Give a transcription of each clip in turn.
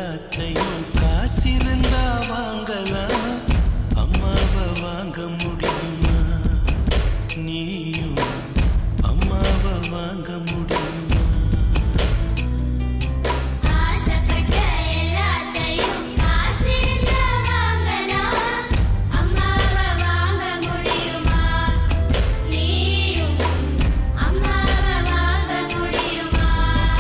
எல்லாத்தையும் காசிருந்தா வாங்கலாம் அம்மாவை வாங்க முடியுமா நீயும் அம்மாவை வாங்க முடியுமா ஆசைப்பட்ட எல்லாத்தையும் காசிருந்தா வாங்கலாம் அம்மாவை வாங்க முடியுமா நீயும் அம்மாவை வாங்க முடியுமா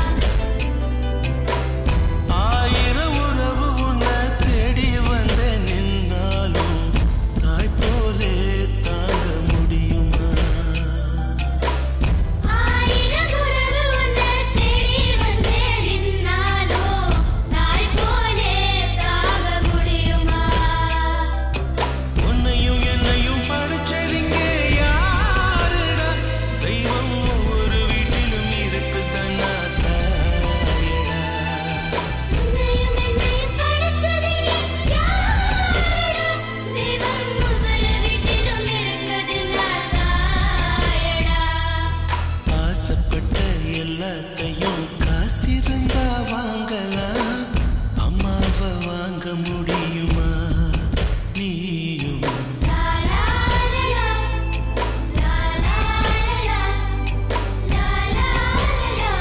ஆயிரம் உறவு உன்னை தேடி வந்த நின்னாலும் தாய் போலே தாங்க முடியுமா ஆயிரம் உறவு உன்னை தேடி வந்தே நின்னாலோ தாய் போலே தாக முடியுமா உன்னையும் என்னையும் படைச்சதிங்க யாருடா தெய்வம் ஒவ்வொரு வீட்டிலும் இருக்கு தன்னா தாயடா உன்னையும் என்னையும் படைச்சதிங்க யாரடா தெய்வம் ஒவ்வொரு வீட்டிலும் இருக்குது நான் தாயடா ஆசைப்பட்ட எல்லாத்தையும் காசிருந்தா வாங்கலாம் அம்மாவை வாங்க முடியுமா நீயும் லா லா லா லா லா லா லா லா லா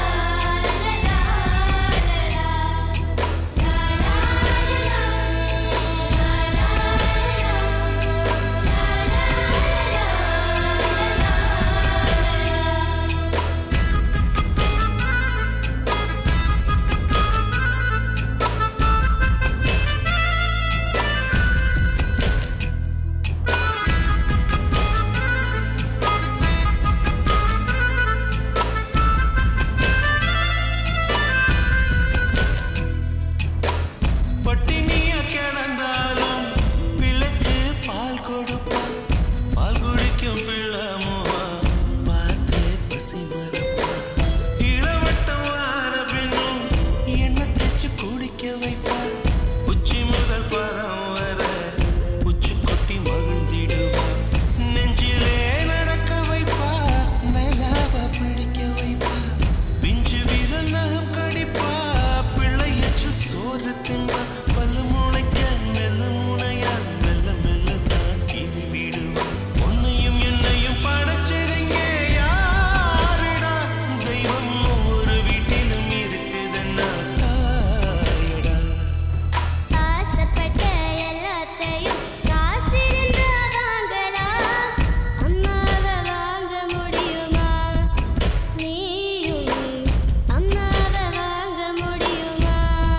பட்டினிய கிடந்தாலும் பிள்ளைக்கு பால் கொடுப்பா பால் குடிக்கும் பிள்ளமோ பார்த்து பசி மறப்பா இளவட்டம் வார பின்னும் எண்ணெய் தேச்சு குடிக்க வைப்பா உச்சி முதல் பதம் வர உச்சி கொட்டி மகிழ்ந்திடுவா நெஞ்சிலே நடக்க வைப்பா நிலாவ பிடிக்க வைப்பா பிஞ்சு விரல் நகம் கடிப்பா பிள்ளை எச்சில் சோறு தின்பா பல்லு முளைக்க மெல்ல முனையா மெல்ல மெல்ல தான் கீறி விடுவா உன்னையும் என்னையும் படைச்சதுங்க யாருடா தெய்வம் ஒவ்வொரு வீட்டிலும் இருக்குதுன்னா தாயடா ஆசைப்பட்ட எல்லாத்தையும் காசிருந்தா வாங்கலாம் அம்மாவை வாங்க முடியுமா நீயும் அம்மாவை வாங்க முடியுமா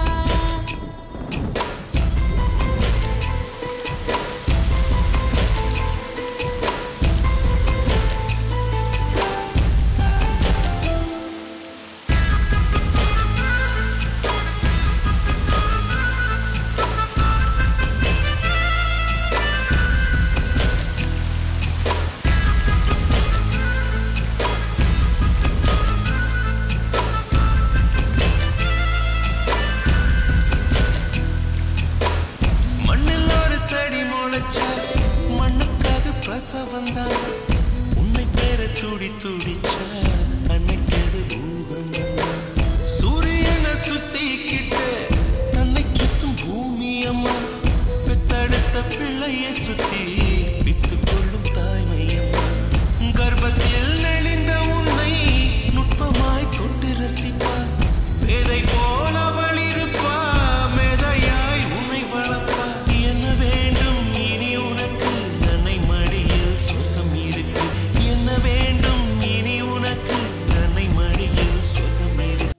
மண்ணில் ஒரு செடி முளைச்சா மண்ணுக்கு அது பிரசவம் தான் உன்னை பேர துடி துடிச்சா அன்னைக்கு அது பூகம்பம் தான் சூரியனை சுத்திக்கிட்டு தன்னை சுத்தும் பூமி அம்மா பெத்தெடுத்த பிள்ளைய சுத்தி வித்து கொள்ளும் தாய்மை அம்மா கர்ப்பத்தில் நெளிந்த உன்னை நுட்பமாய் தொட்டு ரசிப்பா பேதை போல அவள் இருப்பா மேதையாய் உன்னை வளர்ப்பா என்ன வேண்டும் இனி உனக்கு அன்னை மடியில் சுகம் இருக்கு என்ன வேண்டும் இனி உனக்கு அன்னை மடியில் சுகம் இருக்கு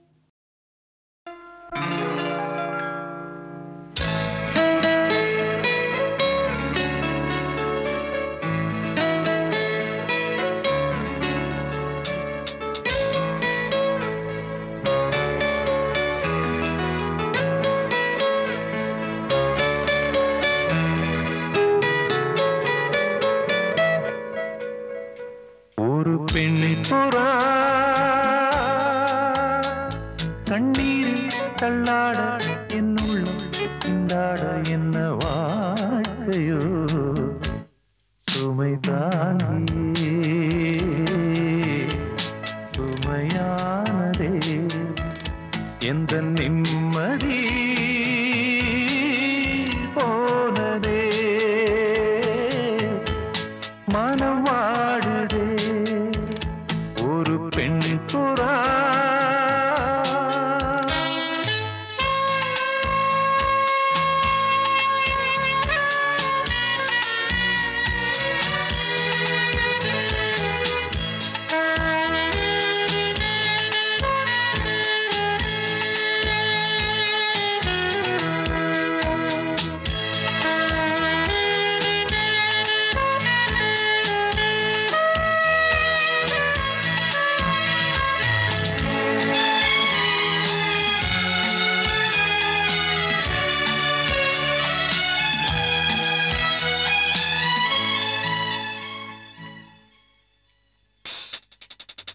ஒரு பெண்ணை புறா கண்ணீரில் தள்ளாட என்னுள்ளம் திண்டாட என்ன வாழ்க்கையோ சுமை தாங்கி சுமையானதே எந்த நிம்மதி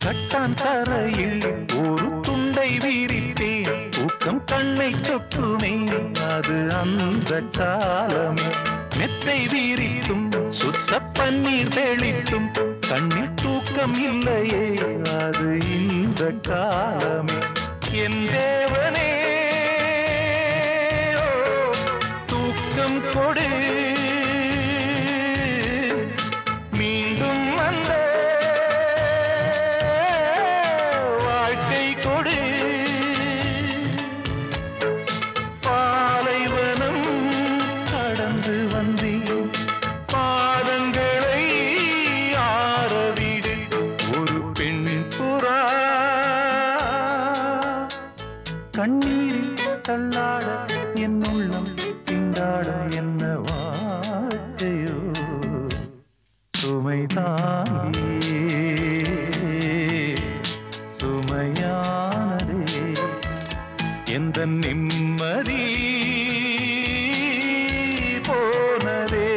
கட்டான் தரையில் ஒரு துண்டை வீரித்தேன் தூக்கம் கண்ணை சொட்டுமே அது அந்த காலமே மெத்தை வீரித்தும் சுத்த பன்னீர் தெளித்தும் கண்ணில் தூக்கம் இல்லையே அது இந்த காலமே என் தேவனே ஓ, தூக்கம் கொடு மீண்டும் அந்த வாழ்க்கை கொடு பாலைவனம் கடந்து வந்தேன் பாதங்களை ஆரவிடு ஒரு பெண் புறா கண்ணீரில் தள்ளாட என் உள்ளம் திண்டாட என்ன வாழ்க்கையோ சுமை தாங்கி சுமையானதே எந்த நிம்மதி போனதே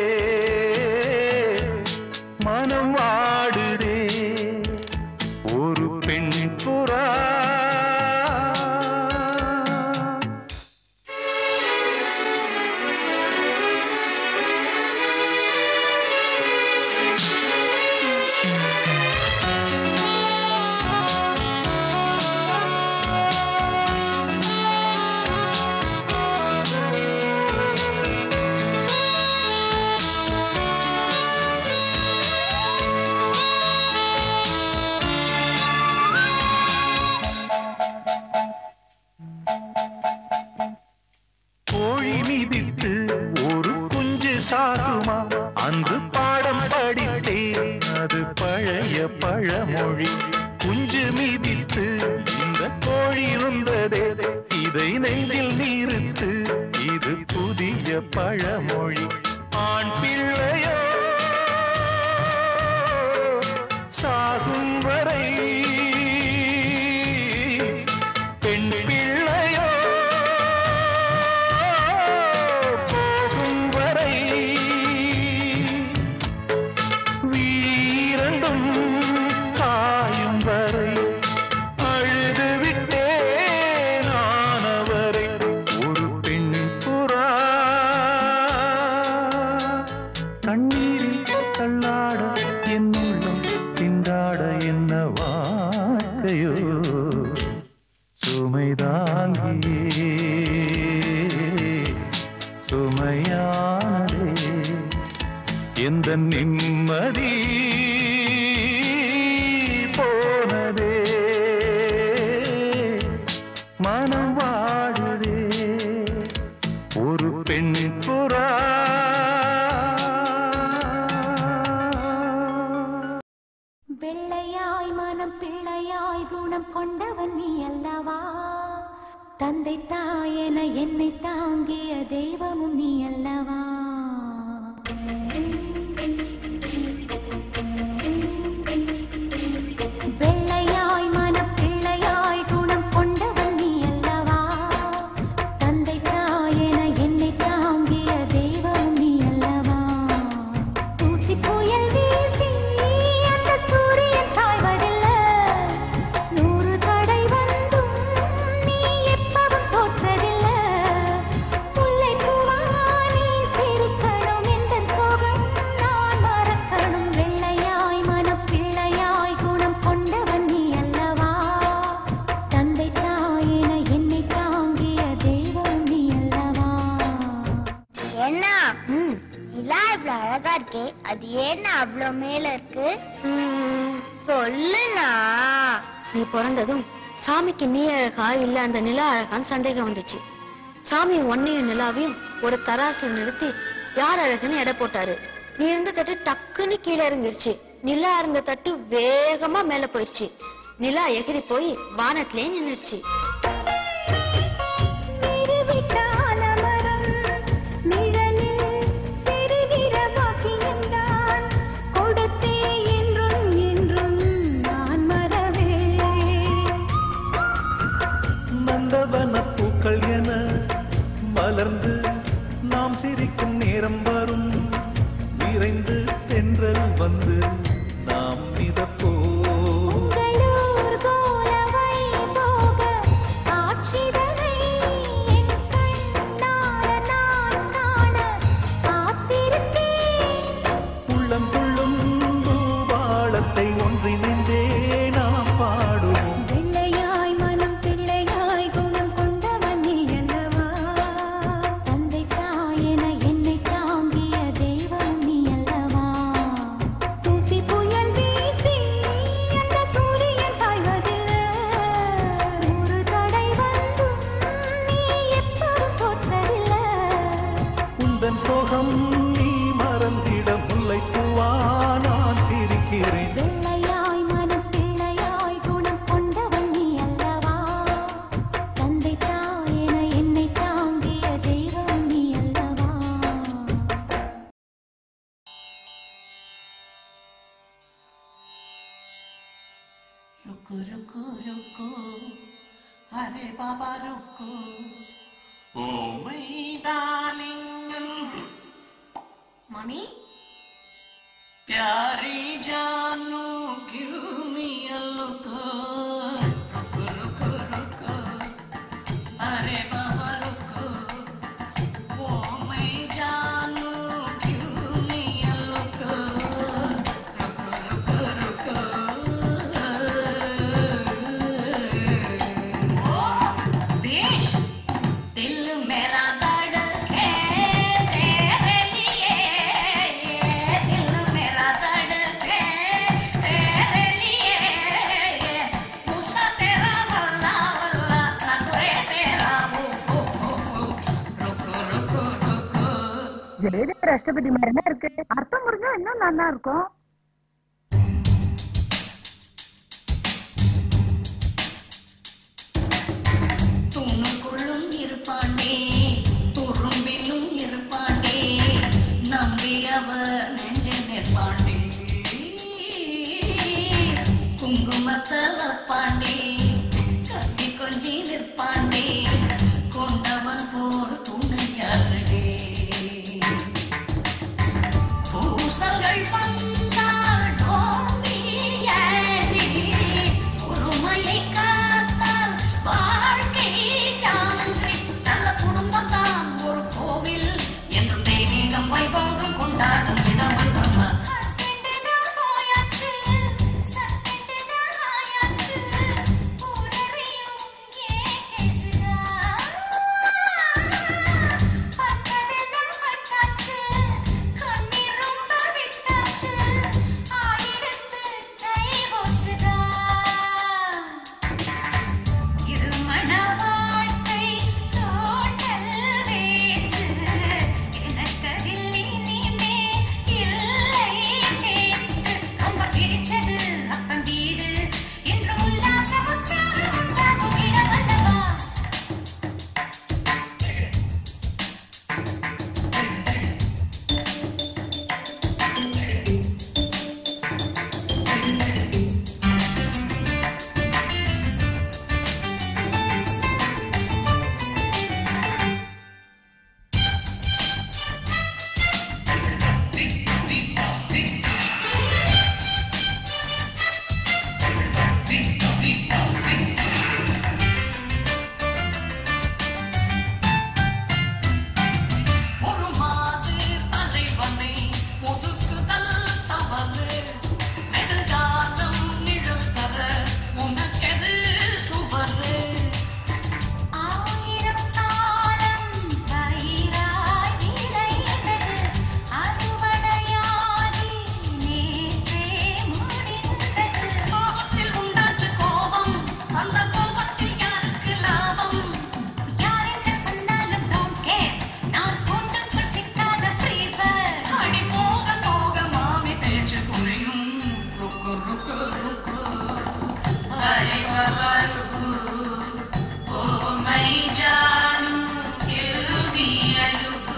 மனம் வாடுதே ஒரு பெண் புறா கோழி மிதித்து ஒரு குஞ்சு சாகுமா அன்று பாடம் படித்தேன் அது பழைய பழமொழி குஞ்சு மிதித்து இந்த கோழி இருந்ததே இதை நெஞ்சில் நீருத்து இது புதிய பழமொழி ஆண் பிள்ளையோ சாகும் வரை பெண் பிள்ளையோ போகும் வரை வீரண்டும் காயும் வரை அழுது விட்டே நானவரை ஒரு பெண் புறா கண்ணீரில் தள்ளாட என் உள்ளம் திண்டாட என்ன வாழ்க்கையோ சுமைதாங்கி சுமையானதே எந்த நிம்மதி போனதே மனம் வாடுதே ஒரு பெண் புறா வெள்ளையாய் மனம் பிள்ளையாய் குணம் கொண்டவன் நீ அல்லவா தந்தை தாயென என்னை தாங்கிய தெய்வமும் நீ அல்லவா வெள்ளையாய் மனம் பிள்ளையாய் குணம் கொண்டவன் நீ அல்லவா தந்தை தாயென என்னை தாங்கிய தெய்வம் நீ அல்லவா தூசி புயல் வீசி அந்த சூரியன் சாய்வதில்லை நூறு தடை வந்தும் நீ எப்பவும் தோற்றதில்லை முல்லை பூவா நீ சிரிக்கணும் எந்த சோகம் நான் மறக்கணும் வெள்ளையாய் மனப்பிள்ளையாய் குணம் கொண்டவன் நீ அல்லவா தந்தை தாயென என்னை தாங்கிய தெய்வம் நீ அல்லவா என்ன நிலா இவ்வளவு அழகா இருக்கே அது ஏன்னா அவ்வளவு மேல இருக்கு ம், சொல்லுண்ணா நீ பிறந்ததும் சாமிக்கு நீ அழகா இல்ல அந்த நிலா அழகான்னு சந்தேகம் வந்துச்சு சாமி ஒன்னையும் நிலாவையும் ஒரு தராசில் நிறுத்தி யார் அழகுன்னு எடை போட்டாரு நீ இருந்த தட்டு டக்குன்னு கீழே இறங்கிருச்சு நிலா இருந்த தட்டு வேகமா மேல போயிருச்சு நிலா எகிரி போய் வானத்திலே நின்னுடுச்சு நிறுவிட்டான மரம் நிழலில் சிறுகிற பாக்கியம்தான் கொடுத்தே என்றும் என்றும் நான் மறவே நந்தவன பூக்கள் என மலர்ந்து நாம் சிரிக்கும் நேரம் வரும் விரைந்து தென்றல் வந்து நாம் மிதப்போ உங்கள் रुको रुको रुको अरे बाबा रुको ओ my darling மாமி प्यारी जानू give me a look रुको रुको रुको अरे बाबा रुको ओ मैं जानू give me a look रुको रुको रुको बेश दिल मेरा धड़के तेरे लिए दिल मेरा धड़के तेरे लिए मूसा तेरा वल्ला वल्ला नखरे तेरा उफ उफ उफ उफ रुको रुको रुको ஜெயதேவ ராஷ்டிரபதி மாதிரி தான் இருக்கு அர்த்தம் புரிஞ்சா இன்னும் நல்லா இருக்கும் தூணுக்குள்ளும் இருப்பாண்டே துரும்பிலும் இருப்பாண்டே நம்பி அவர் நெஞ்சில் நிற்பாண்டே குங்குமத்தை வைப்பாண்டே கத்தி கொஞ்சி நிற்பாண்டே கொண்டவன் போர் துணையாரடே பூசல்கள் வந்தால் நோம்பியாரி பொறுமையை காத்தால் வாழ்க்கை சான்றி நல்ல குடும்பம் தான் ஒரு கோவில் என்றும் தெய்வீகம் வைபோகம் கொண்டாடும் இடமல்லம்மா திருமண வாழ்க்கை டோட்டல் வேஸ்ட் எனக்கதில் இனிமே இல்லை டேஸ்ட் ரொம்ப பிடிச்சது அப்பன் வீடு என்று உல்லாச உற்சாகம் உண்டாகும் இடமல்லவா ஒரு மாது தலைவனை ஒதுக்குதல் தவறு நெடுங்காலம் நிழல் தர உனக்கெது சுவரு ஆயிரம் காலம் பயிராய் விளைந்தது அறுவடையாகி நேற்றே முடிந்தது கோபத்தில் உண்டாச்சு கோபம் அந்த கோபத்தில் யாருக்கு லாபம் யாரெங்க சொன்னாலும் don't care நான் கூண்டுக்குள் சிக்காத free bird அடி போக போக மாமி பேச்சு புரியும் ருக்கு ருக்கு ருக்கு அரே பாபா ருக்கு ஓ மை ஜானு கிருபி அலுக்கு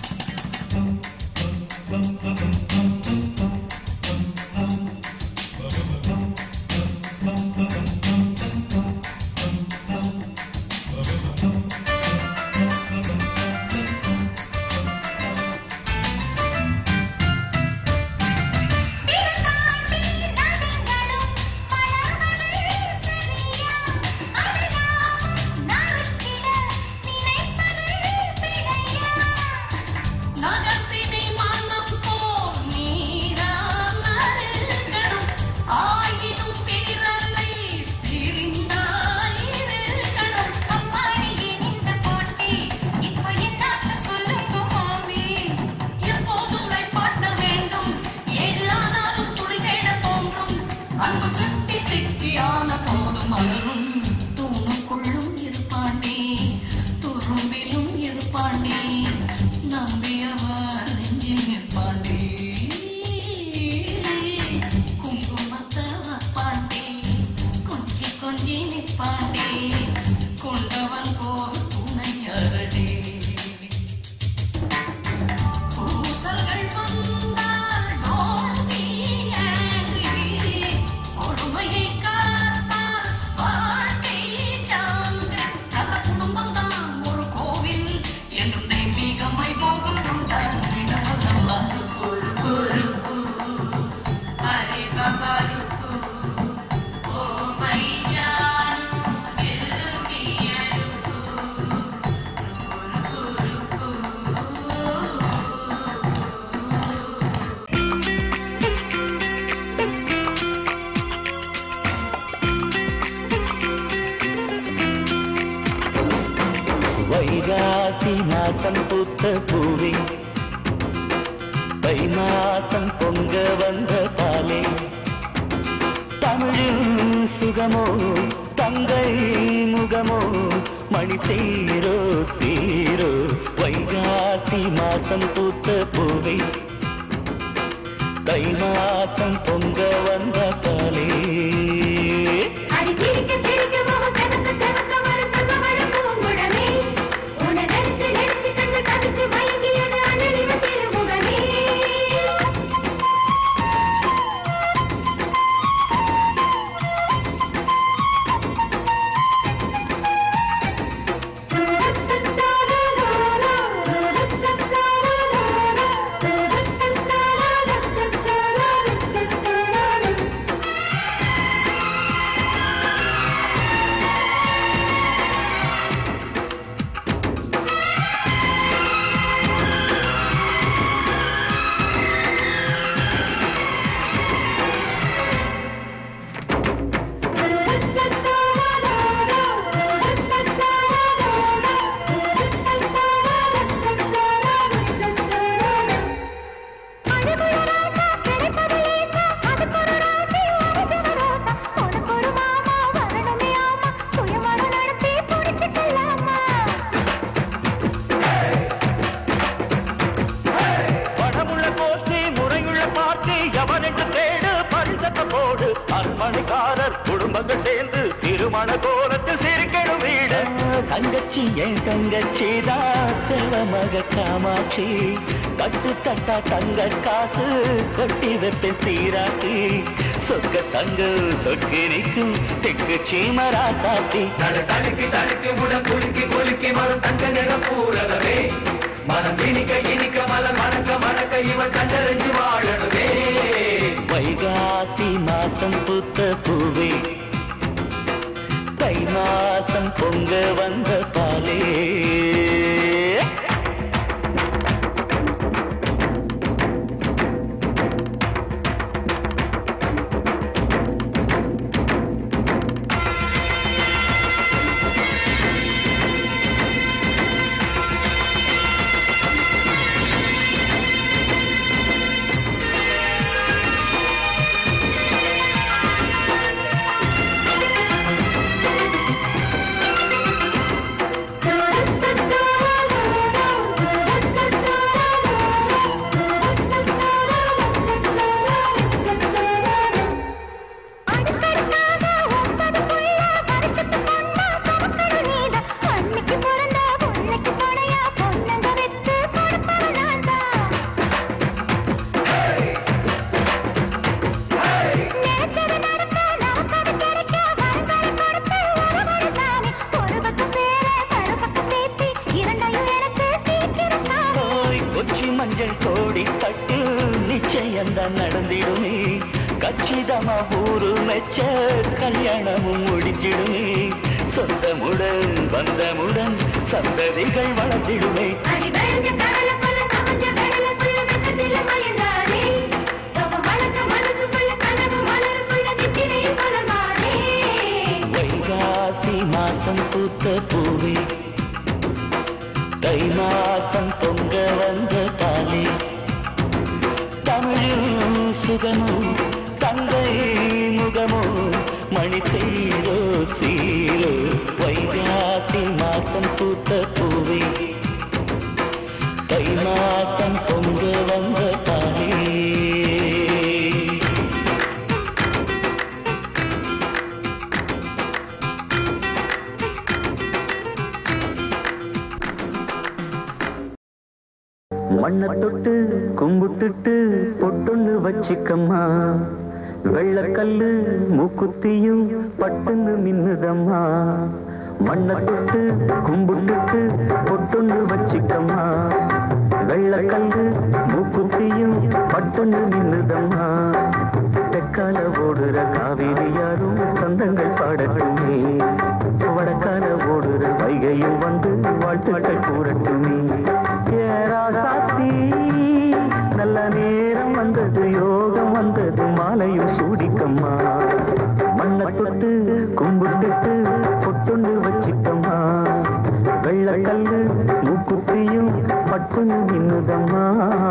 Bum, மாசம் பூத்த பூவே தை மாசம் பொங்க வந்த பாலே தமிழின் சுகமோ தங்கை முகமோ மணி தேரோ சீரோ வைகாசி மாசம் பூத்த பூவே தை மாசம் பொங்க வந்த பாலே அடி சிரிக்க சிரிக்க முகம் செவக்க செவக்க வர செவ்வமழ பூங்குழமே உன்னை நெரிச்சு நெரிச்சு கண்டு கவிச்சு மயங்கியது அண்ணனின் திருமுகமே பணமுள்ள கோஷ்டி முறையுள்ள பார்ட்டி எவனென்று தேடு பரிசத்த போடு அரண்மனைக்காரர் குடும்பங்கள் சேர்ந்து திருமண கோலத்தில் சிரிக்கணும் வீடு தங்கச்சி என் தங்கச்சி தான் செல்வமக காமாட்சி கட்டு தட்டா தங்க காசு கொட்டி வைப்ப சீராட்டி சொக்க தங்க சொக்கி நிற்கும் தெக்கு சீமரா சாத்தி தட தடுக்கி தடுக்கி உடம் குலுக்கி குலுக்கி மரம் தங்க நிறம் பூரகமே மனம் இனிக்க இனிக்க மலர் மணக்க மணக்க இவன் கண்டறிஞ்சு வாழணுமே வைகாசி மாசம் பூத்த பூவே தை மாசம் பொங்க வந்த பாலே ஓய் கொச்சி மஞ்சள் கோடி தட்டு நிச்சயம்தான் நடந்திடுமே கச்சிதமா ஊரு மெச்ச கல்யாணமும் முடிஞ்சிடுமே சொந்தமுடன் பந்தமுடன் சந்ததிகள் வளர்ந்திடுமே வைகாசி மாசம் பூத்த பூவே தை மாசம் பொங்க வந்த பாலே தமிழில் சுகமோ தங்கை முகமோ மணி தேரோ சீரோ வைகாசி மாசம் பூத்த பூவே தை மாசம் பொங்க வந்த பாலே மண்ணை தொட்டு கும்பிட்டுட்டு பொட்டுன்னு வச்சுக்கம்மா வெள்ளக்கல்லு மூக்குத்தியும் பட்டுன்னு மின்னுதம்மா மண்ணை தொட்டு கும்பிட்டுட்டு பொட்டுன்னு வச்சுக்கம்மா வெள்ளக்கல்லு மூக்குத்தியும் பட்டுன்னு மின்னுதம்மா தெற்கால ஓடுற காவிரி யாரும் சந்தங்கள் பாடட்டுமே வடக்கால ஓடுற வைகையும் வந்து வாழ்த்துக்கள் கூறட்டுமே ஏராசாத்தி நல்ல நேரம் வந்தது யோகம் வந்தது மாலையும் சூடிக்கம்மா மண்ணை தொட்டு கும்பிட்டுட்டு பொட்டுண்டு வச்சுக்கம்மா வெள்ளக்கல்லு மூக்குத்தியும் பட்டுன்னு மின்னுதம்மா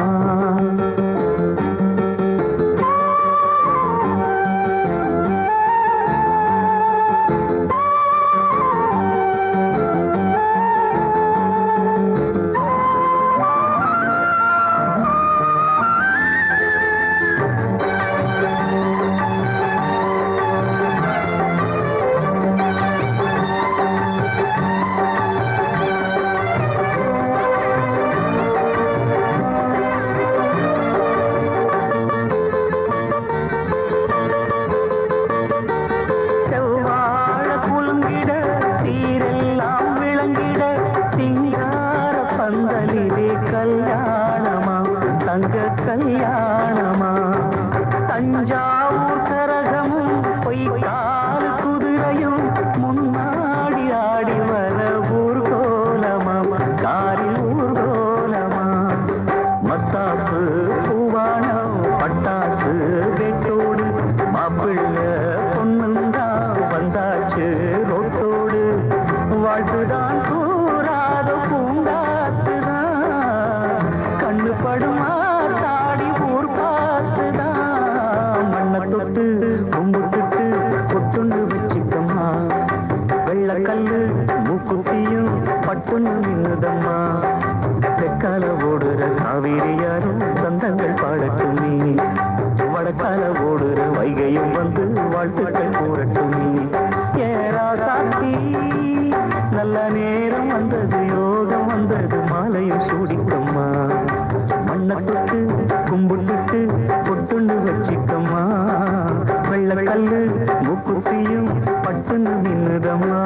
செவ்வாழ குலுங்கிட சீரெல்லாம் விளங்கிட சிங்கார பந்தலிலே கல்யாணமா தங்க கல்யாணமா தஞ்சாவூர் கரகமும் பொய்க்கால் குதிரையும் முன்னாடி ஆடி வர ஊர்கோலமா காரில் ஊர்கோலமா மத்தாப்பு பூவானம் பட்டாசு வெட்டோடு மாப்பிள்ளை பொண்ணுந்தா வந்தாச்சு ரோட்டோடு வாழ்த்துதான் கூறாத பூங்காத்துதான் கண்ணு படுமா தாடி ஊர் பார்த்துதான் மண்ணை தொட்டு கும்பிட்டுட்டு கொத்துண்டு வச்சுக்கம்மா வெள்ளக்கல்லு மூக்குத்தியும் பட்டுன்னு நின்னுதம்மா தெற்கால ஓடுற காவேரி யாரும் சந்தங்கள் பாடட்டும் நீ வடக்கால ஓடுற வைகையும் வந்து வாழ்த்துக்கள் கூறட்டும் நீ ஏரா சாத்தி நல்ல நேரம் வந்தது யோகம் வந்தது மாலையும் சூடிக்கம்மா மண்ணை தொட்டு கும்பிட்டுட்டு பொட்டுண்டு வச்சிக்கம்மா வெள்ளக்கல்லு மூக்குத்தியும் பட்டுன்னு நின்னுதம்மா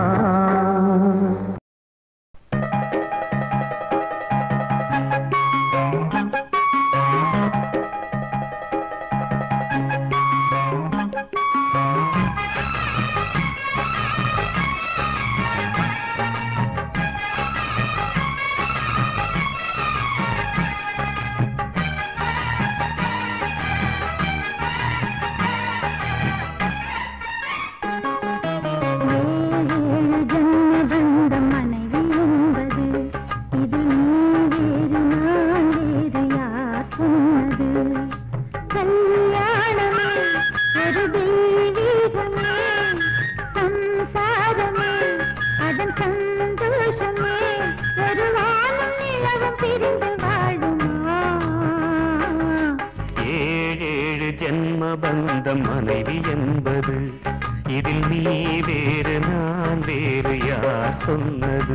ஏழேழு ஜென்ம பந்தம் மனைவி என்பது இதில் நீ வேறு நான் வேறு யார் சொன்னது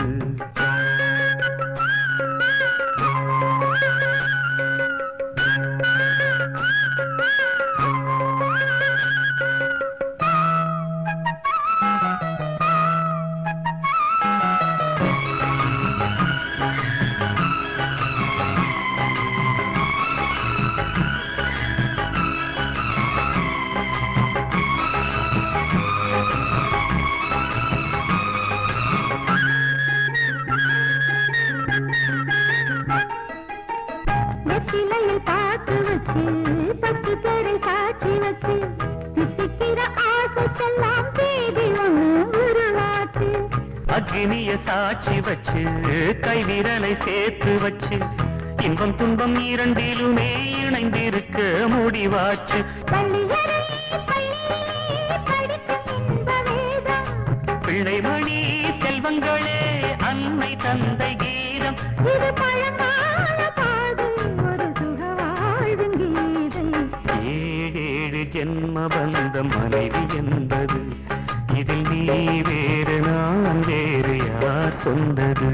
வெற்றிலையில் பாக்கு வச்சு பத்து பேரை சாட்சி வச்சு தித்திக்கிற ஆசைக்கெல்லாம் தேதி ஒண்ணு உருவாச்சு அக்னிய சாட்சி வச்சு கைவிரலை சேர்த்து வச்சு இன்பம் துன்பம் இரண்டிலுமே இணைந்திருக்க முடிவாச்சு பள்ளியறை பள்ளியிலே படிக்கும் இன்ப வேதம் பிள்ளைமணி செல்வங்களே அன்னை தந்தை கீதம் இது பழங்கால பாதை ஒரு சுக வாழ்வின் கீதை ஏழேழு ஜென்ம பந்தம் மனைவி என்பது இதில் நீ வேறு நான் வேறு யார் சொந்தது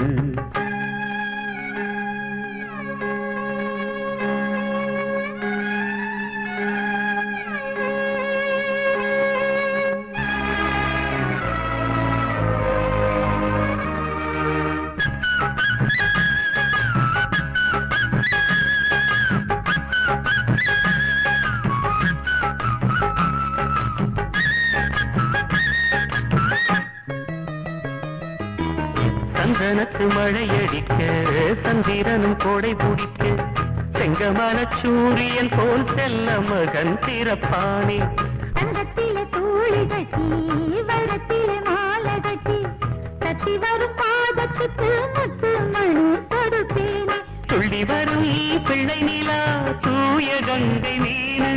சந்தனத்து மழையடிக்க சந்திரனும் கோடை பிடிக்க செங்கமல சூரியன் போல் செல்ல மகன் பிறப்பானே தங்கத்திலே தூளி கட்டி வைரத்திலே மாலை கட்டி தத்தி வரும் பாதத்துக்கு முத்து மணி வரும் பிள்ளை நிலா தூய கங்கை மீன்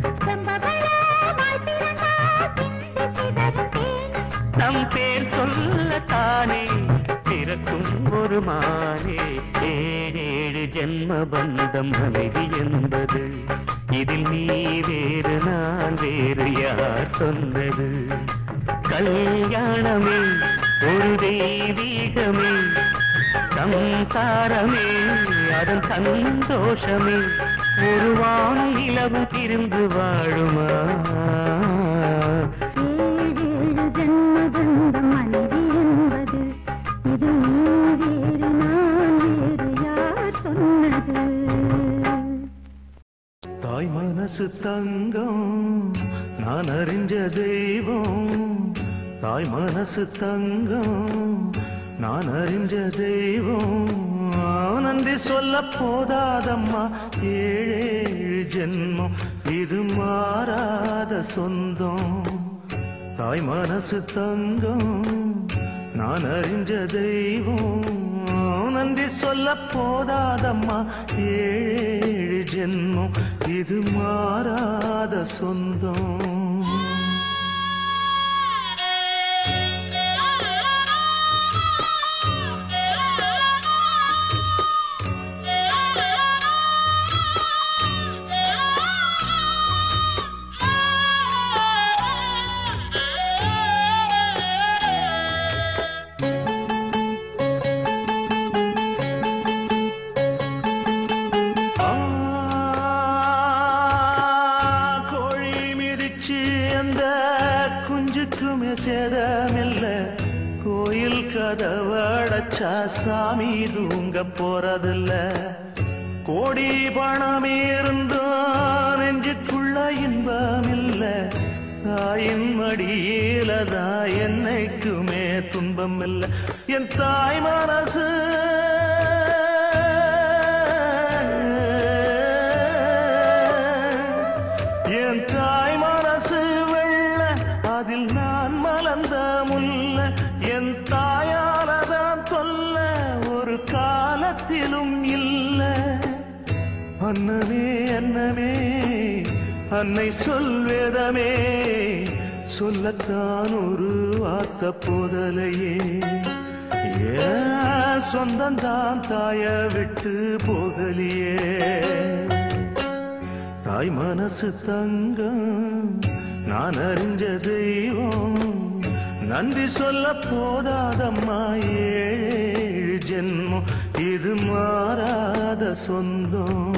நம் பேர் சொல்லத்தானே பிறக்கும் ஒரு மானே ஏழேழு ஜென்ம பந்தம் அமைதி என்பது இதில் நீ வேறு நான் வேறு யார் சொன்னது கல்யாணமே ஒரு தெய்வீகமே சம்சாரமே அதன் சந்தோஷமே ஒரு வானம் நிலவும் திருந்து வாழுமா தாய் மனசு தங்கம் நான் அறிஞ்ச தெய்வம் தாய் மனசு தங்கம் நான் அறிஞ்ச தெய்வம் நன்றி சொல்ல போதாதம்மா ஏழேழு ஜென்மம் இது மாறாத சொந்தம் தாய் மனசு தங்கம் நான் அறிஞ்ச தெய்வம் நன்றி சொல்ல போதாதம்மா ஏழு ஜென்மம் இது மாறாத சொந்தம் ஆ, கோழி மிதிச்சு அந்த குஞ்சுக்குமே சேதமில்ல கோயில் கதவடைச்சா சாமி தூங்க போறதில்ல கோடி பணம் இருந்தும் நெஞ்சுக்குள்ள இன்பம் இல்ல தாயின் மடியில தான் என்னைக்குமே துன்பம் இல்ல என் தாய் மனசு என் தாய் மனசு வெள்ள அதில் நான் மலர்ந்த முல்ல என் தாயாலதான் தொல்ல ஒரு காலத்திலும் இல்ல அன்னமே அன்னமே அன்னை சொல்வேதமே சொல்லத்தான் ஒரு வார்த்த போதலையே ஏன் சொந்தந்தான் தாய விட்டு போகலியே தாய் மனசு தங்கம் நான் அறிஞ்ச தெய்வம் நன்றி சொல்ல போதாதம்மா ஏழு ஜென்மம் இது மாறாத சொந்தம்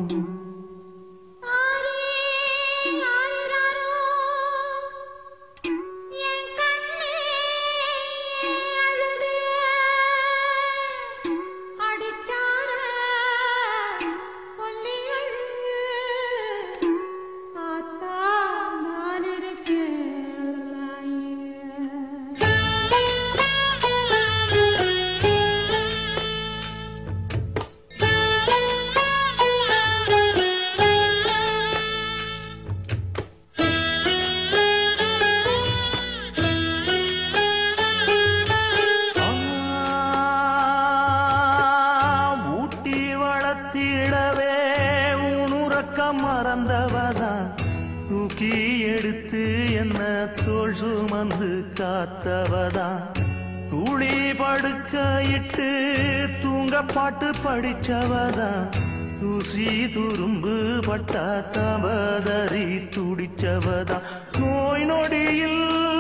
ஊட்டி வளர்த்திடவே உணுறக்க மறந்தவதான் தூக்கி எடுத்து என்ன தோள் சுமந்து காத்தவதான் துளி படுக்க இட்டு தூங்க பாட்டு படிச்சவதான் தூசி துரும்பு பட்டா தவதறி துடிச்சவதான் நோய் நொடியில்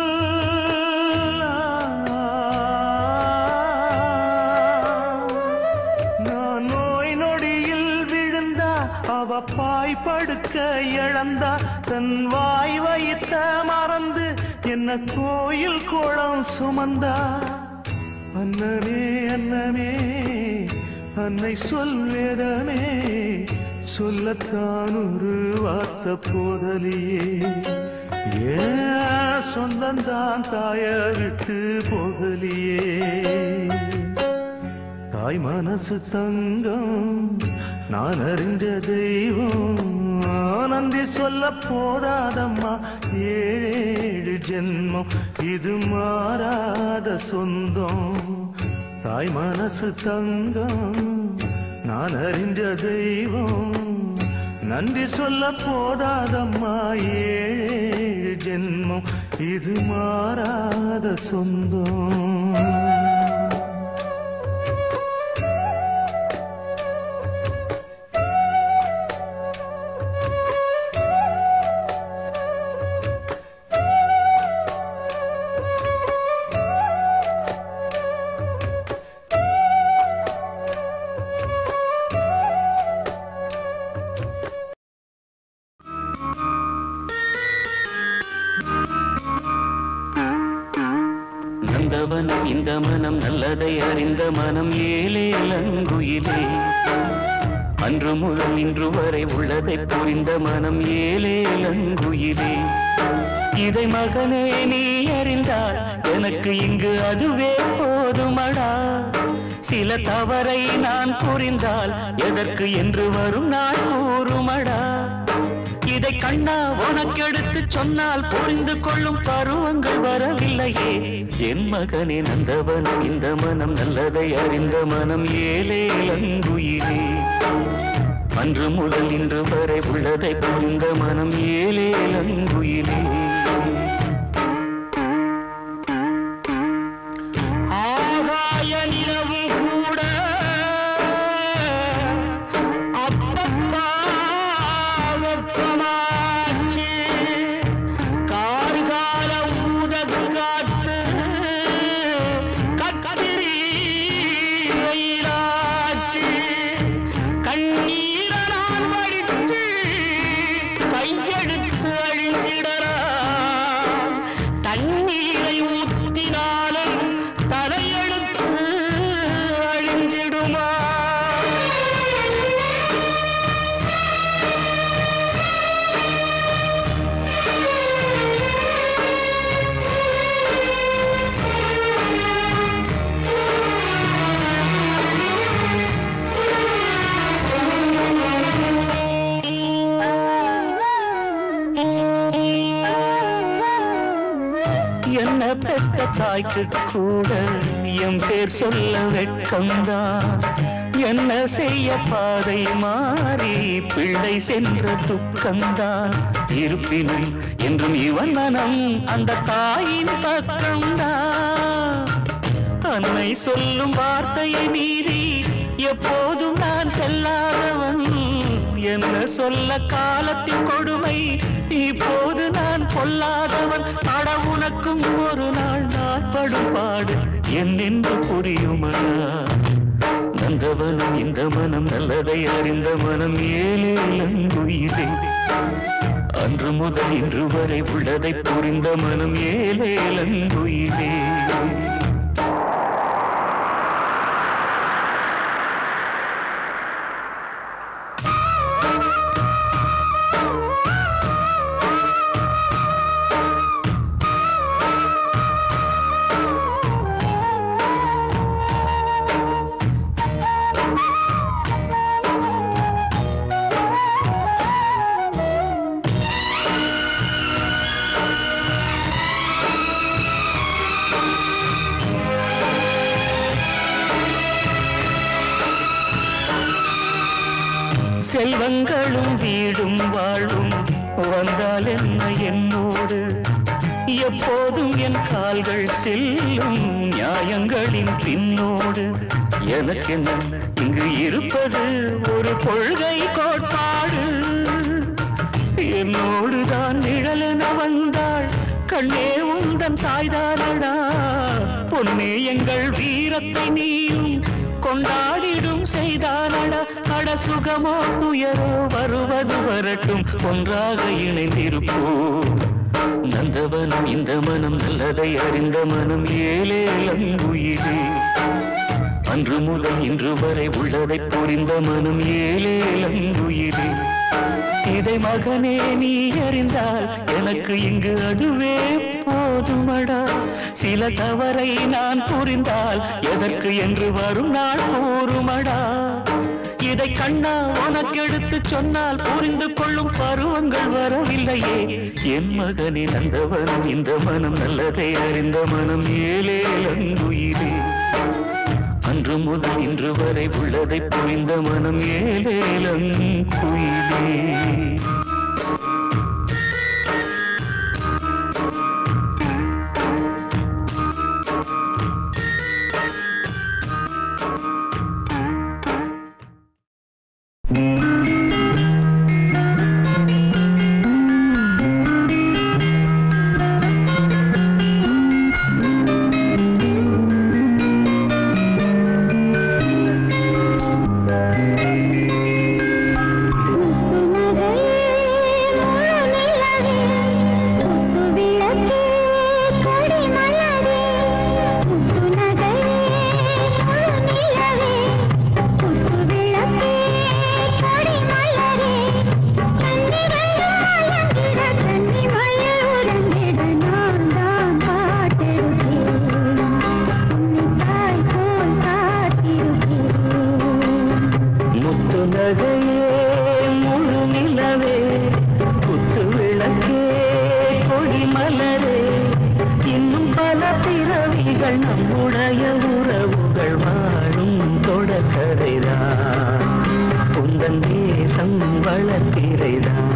நான் நோய் நொடியில் விழுந்தா அவ பாய் படுக்க இழந்தா தன் வாய் வைத்த மறந்து என்ன கோயில் குளம் சுமந்தா அன்னமே அன்னமே அன்னை சொல்வேதமே சொல்லத்தான் ஒரு வார்த்த போதலியே ஏன் சொந்தந்தான் தாய விட்டு போகலியே தாய் மனசு தங்கம் நான் அறிஞ்ச தெய்வம் நன்றி சொல்ல போதாதம்மா ஏழு ஜென்மம் இது மாறாத சொந்தம் தாய் மனசு தங்கம் நான் அறிஞ்ச தெய்வம் நன்றி சொல்ல போதாதம்மா ஏழு ஜென்மம் இது மாறாத சொந்தம் நந்தவனம் இந்த மனம் நல்லதை அறிந்த மனம் ஏலேலங்குயிலே அன்று முதல் இன்று வரை உள்ளதை புரிந்த மனம் ஏலேலங்குயிலே இதை மகனே நீ அறிந்தால் எனக்கு இங்கு அதுவே போதுமடா சில தவறை நான் புரிந்தால் எதற்கு என்று வரும் நாள் கூறுமடா இதை கண்ணா உனக்கெடுத்து சொன்னால் புரிந்து கொள்ளும் பருவங்கள் வரவில்லையே என் மகனே நந்தவன் இந்த மனம் நல்லதை அறிந்த மனம் ஏலே அங்குயிலே அன்று முதல் இன்று வரை உள்ளதை புரிந்த மனம் ஏலே அங்குயிலே ஆகாய நிலவும் கூட அப்பப்பா வெப்பமாச்சு கார்கால ஊதக்காற்று கத்திரி வெயிலாச்சு கண்ணீர நான் வடிச்சு கையெடுத்து அழிஞ்சிடலாம் தண்ணீரை ஊத்தினாலும் தலையெடுத்து அழிஞ்சிடுமா என்ன பெற்ற தாய்க்கு கூட என் பேர் சொல்ல வெட்கம்தான் என்ன செய்ய பாதை மாறி பிள்ளை சென்ற துக்கம்தான் இருப்பினும் என்றும் இவன் மனம் அந்த தாயின் பக்கம்தான் அன்னை சொல்லும் வார்த்தையை மீறி எப்போதும் நான் செல்லாதவன் என்ன சொல்ல காலத்தின் கொடுமை இப்போது நான் கொல்லாதவன் அட உனக்கும் ஒரு நாள் நான் படும் பாடு என்னென்று புரியுமடா நந்தவனம் இந்த மனம் நல்லதை அறிந்த மனம் ஏலேலங்குயிலே அன்று முதல் இன்று வரை உள்ளதை புரிந்த மனம் ஏலேலங்குயிலே செல்வங்களும் வீடும் வாழும் வந்தால் என்ன என்னோடு எப்போதும் என் கால்கள் செல்லும் நியாயங்களின் பின்னோடு எனக்கென்ன இங்கு இருப்பது ஒரு கொள்கை கோட்பாடு என்னோடு தான் நிழலென வந்தாள் கண்ணே உந்தன் தாய்தானடா பொன்னே எங்கள் வீரத்தை நீயும் கொண்டாடிடும் செய்தானடா அட சுகமோ துயரோ வருவது வரட்டும் ஒன்றாக இணைந்திருப்போம் நந்தவனம் இந்த மனம் நல்லதை அறிந்த மனம் ஏலே அங்குயிலே அன்று முதல் இன்று வரை உள்ளதை புரிந்த மனம் ஏலே அங்குயிலே இதை மகனே நீ அறிந்தால் எனக்கு இங்கு அதுவே போதுமடா சில தவறை நான் புரிந்தால் எதற்கு என்று வரும் நாள் கூறுமடா இதை கண்ணா உனக்கு எடுத்து சொன்னால் புரிந்து கொள்ளும் பருவங்கள் வரவில்லையே என் மகனே நந்தவனம் இந்த மனம் நல்லதை அறிந்த மனம் ஏலே அங்குயிலே அன்று அன்று முதல் இன்று வரை உள்ளதை புரிந்த மனம் ஏலேலம் குயிலே முத்து நகையே முழு நிலவே குத்து விளக்கே கொடி மலரே இன்னும் பல பிறவிகள் நம்முடைய உறவுகள் வாழும் தொடக்கரைதான் உந்தன் தேசம் வளர்த்திரைதான்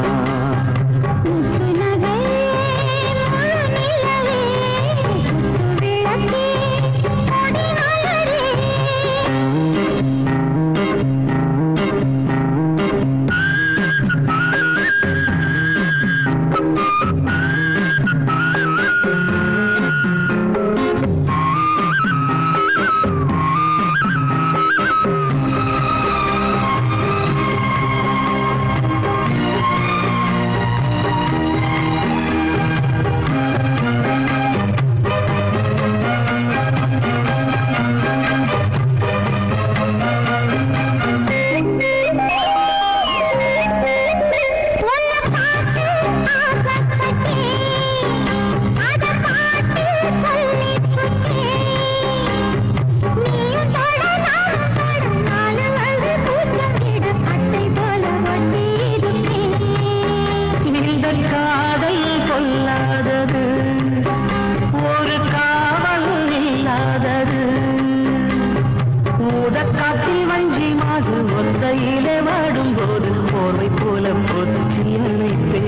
இந்த காதல் கொல்லாதது ஒரு காவல் இல்லாதது ஊதக்காட்டில் வஞ்சி மாது ஒத்தையிலே வாடும் போது போர்வை போல பொத்தி அணைப்பே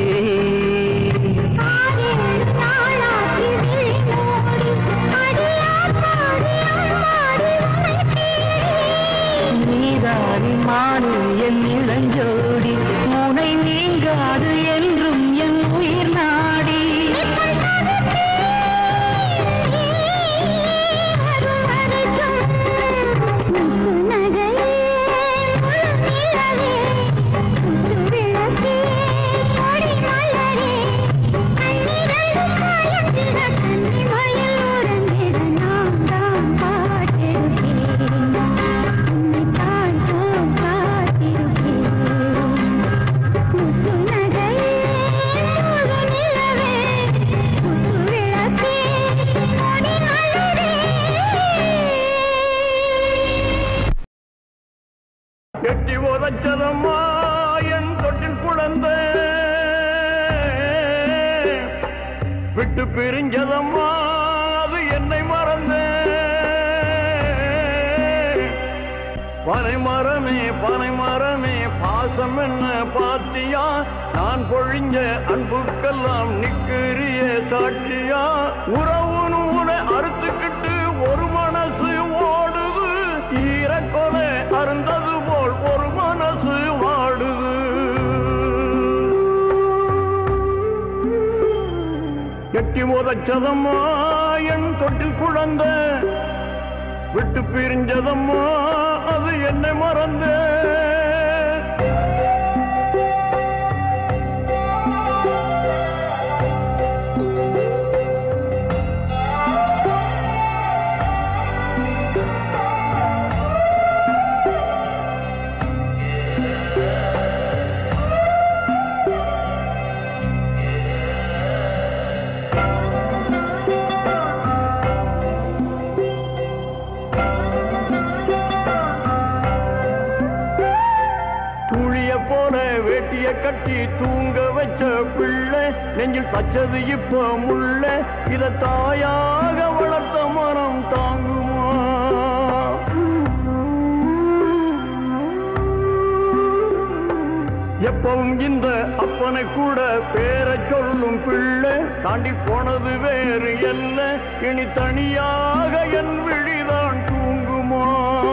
நீதானி மானு என் இளஞ்சோடி உனை நீங்காது என்றும் என் உயிர் நாடி எட்டி உதச்சதம்மா என் தொட்டில் குழந்தை விட்டு பிரிஞ்சதம்மா அது என்னை மறந்தே பனை மரமே பனை மரமே பாசம் என்ன பாத்தியா நான் பொழிஞ்ச அன்புக்கெல்லாம் நிக்கிறிய சாட்சியா உறவு நூலை அறுத்துக்கிட்டு ஒரு மனசு ஓடுது ஈரக்கொலை அருந்தது போல் ஒரு மனசு வாடுது எட்டி முதச்சதம்மா என் தொட்டில் குழந்தை விட்டு பிரிஞ்சதம்மா அது என்னை மறந்தே துளிய போல வேட்டிய கட்டி தூங்க வச்ச பிள்ளை நெஞ்சில் பச்சது இப்ப முள்ள இத தாயாக வளர்த்த மனம் தாங்குமா எப்பவும் இந்த அப்பனை கூட பேர சொல்லும் பிள்ளை தாண்டி போனது வேறு என்ன இனி தனியாக என் விழிதான் தூங்குமா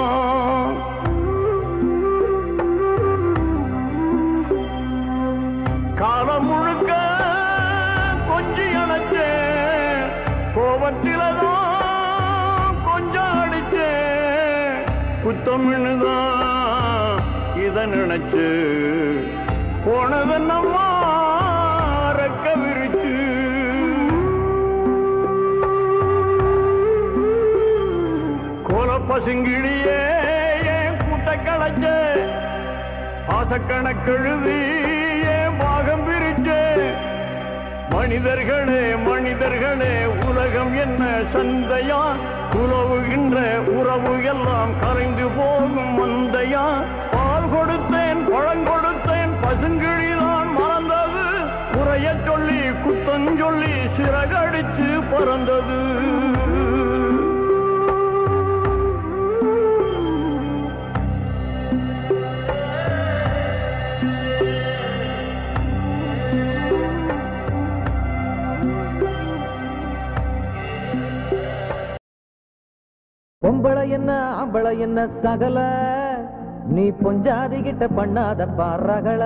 காலம் முழுக்க கொஞ்சி அணைச்சேன் கோபத்திலதான் கொஞ்சம் அடிச்சேன் குத்தமின்னுதான் இத நினைச்சு போனதென்னம்மா ரெக்க விரிச்சு கோல பசுங்கிழியே என் கூட்ட களைச்ச பாசக்கணக்கெழுதி என் பாகம் பிரிச்சு மனிதர்களே மனிதர்களே உலகம் என்ன சந்தையா உலவுகின்ற உறவு எல்லாம் கரைந்து போகும் மந்தையா பால் கொடுத்தேன் பழம் கொடுத்தேன் பசுங்கிழிதான் மறந்தது குறைய சொல்லி குத்தஞ்சொல்லி சிறகடிச்சு பறந்தது பொம்பளை என்ன ஆம்பளை என்ன சகல நீ பொஞ்சாதி கிட்ட பண்ணாத பாரகள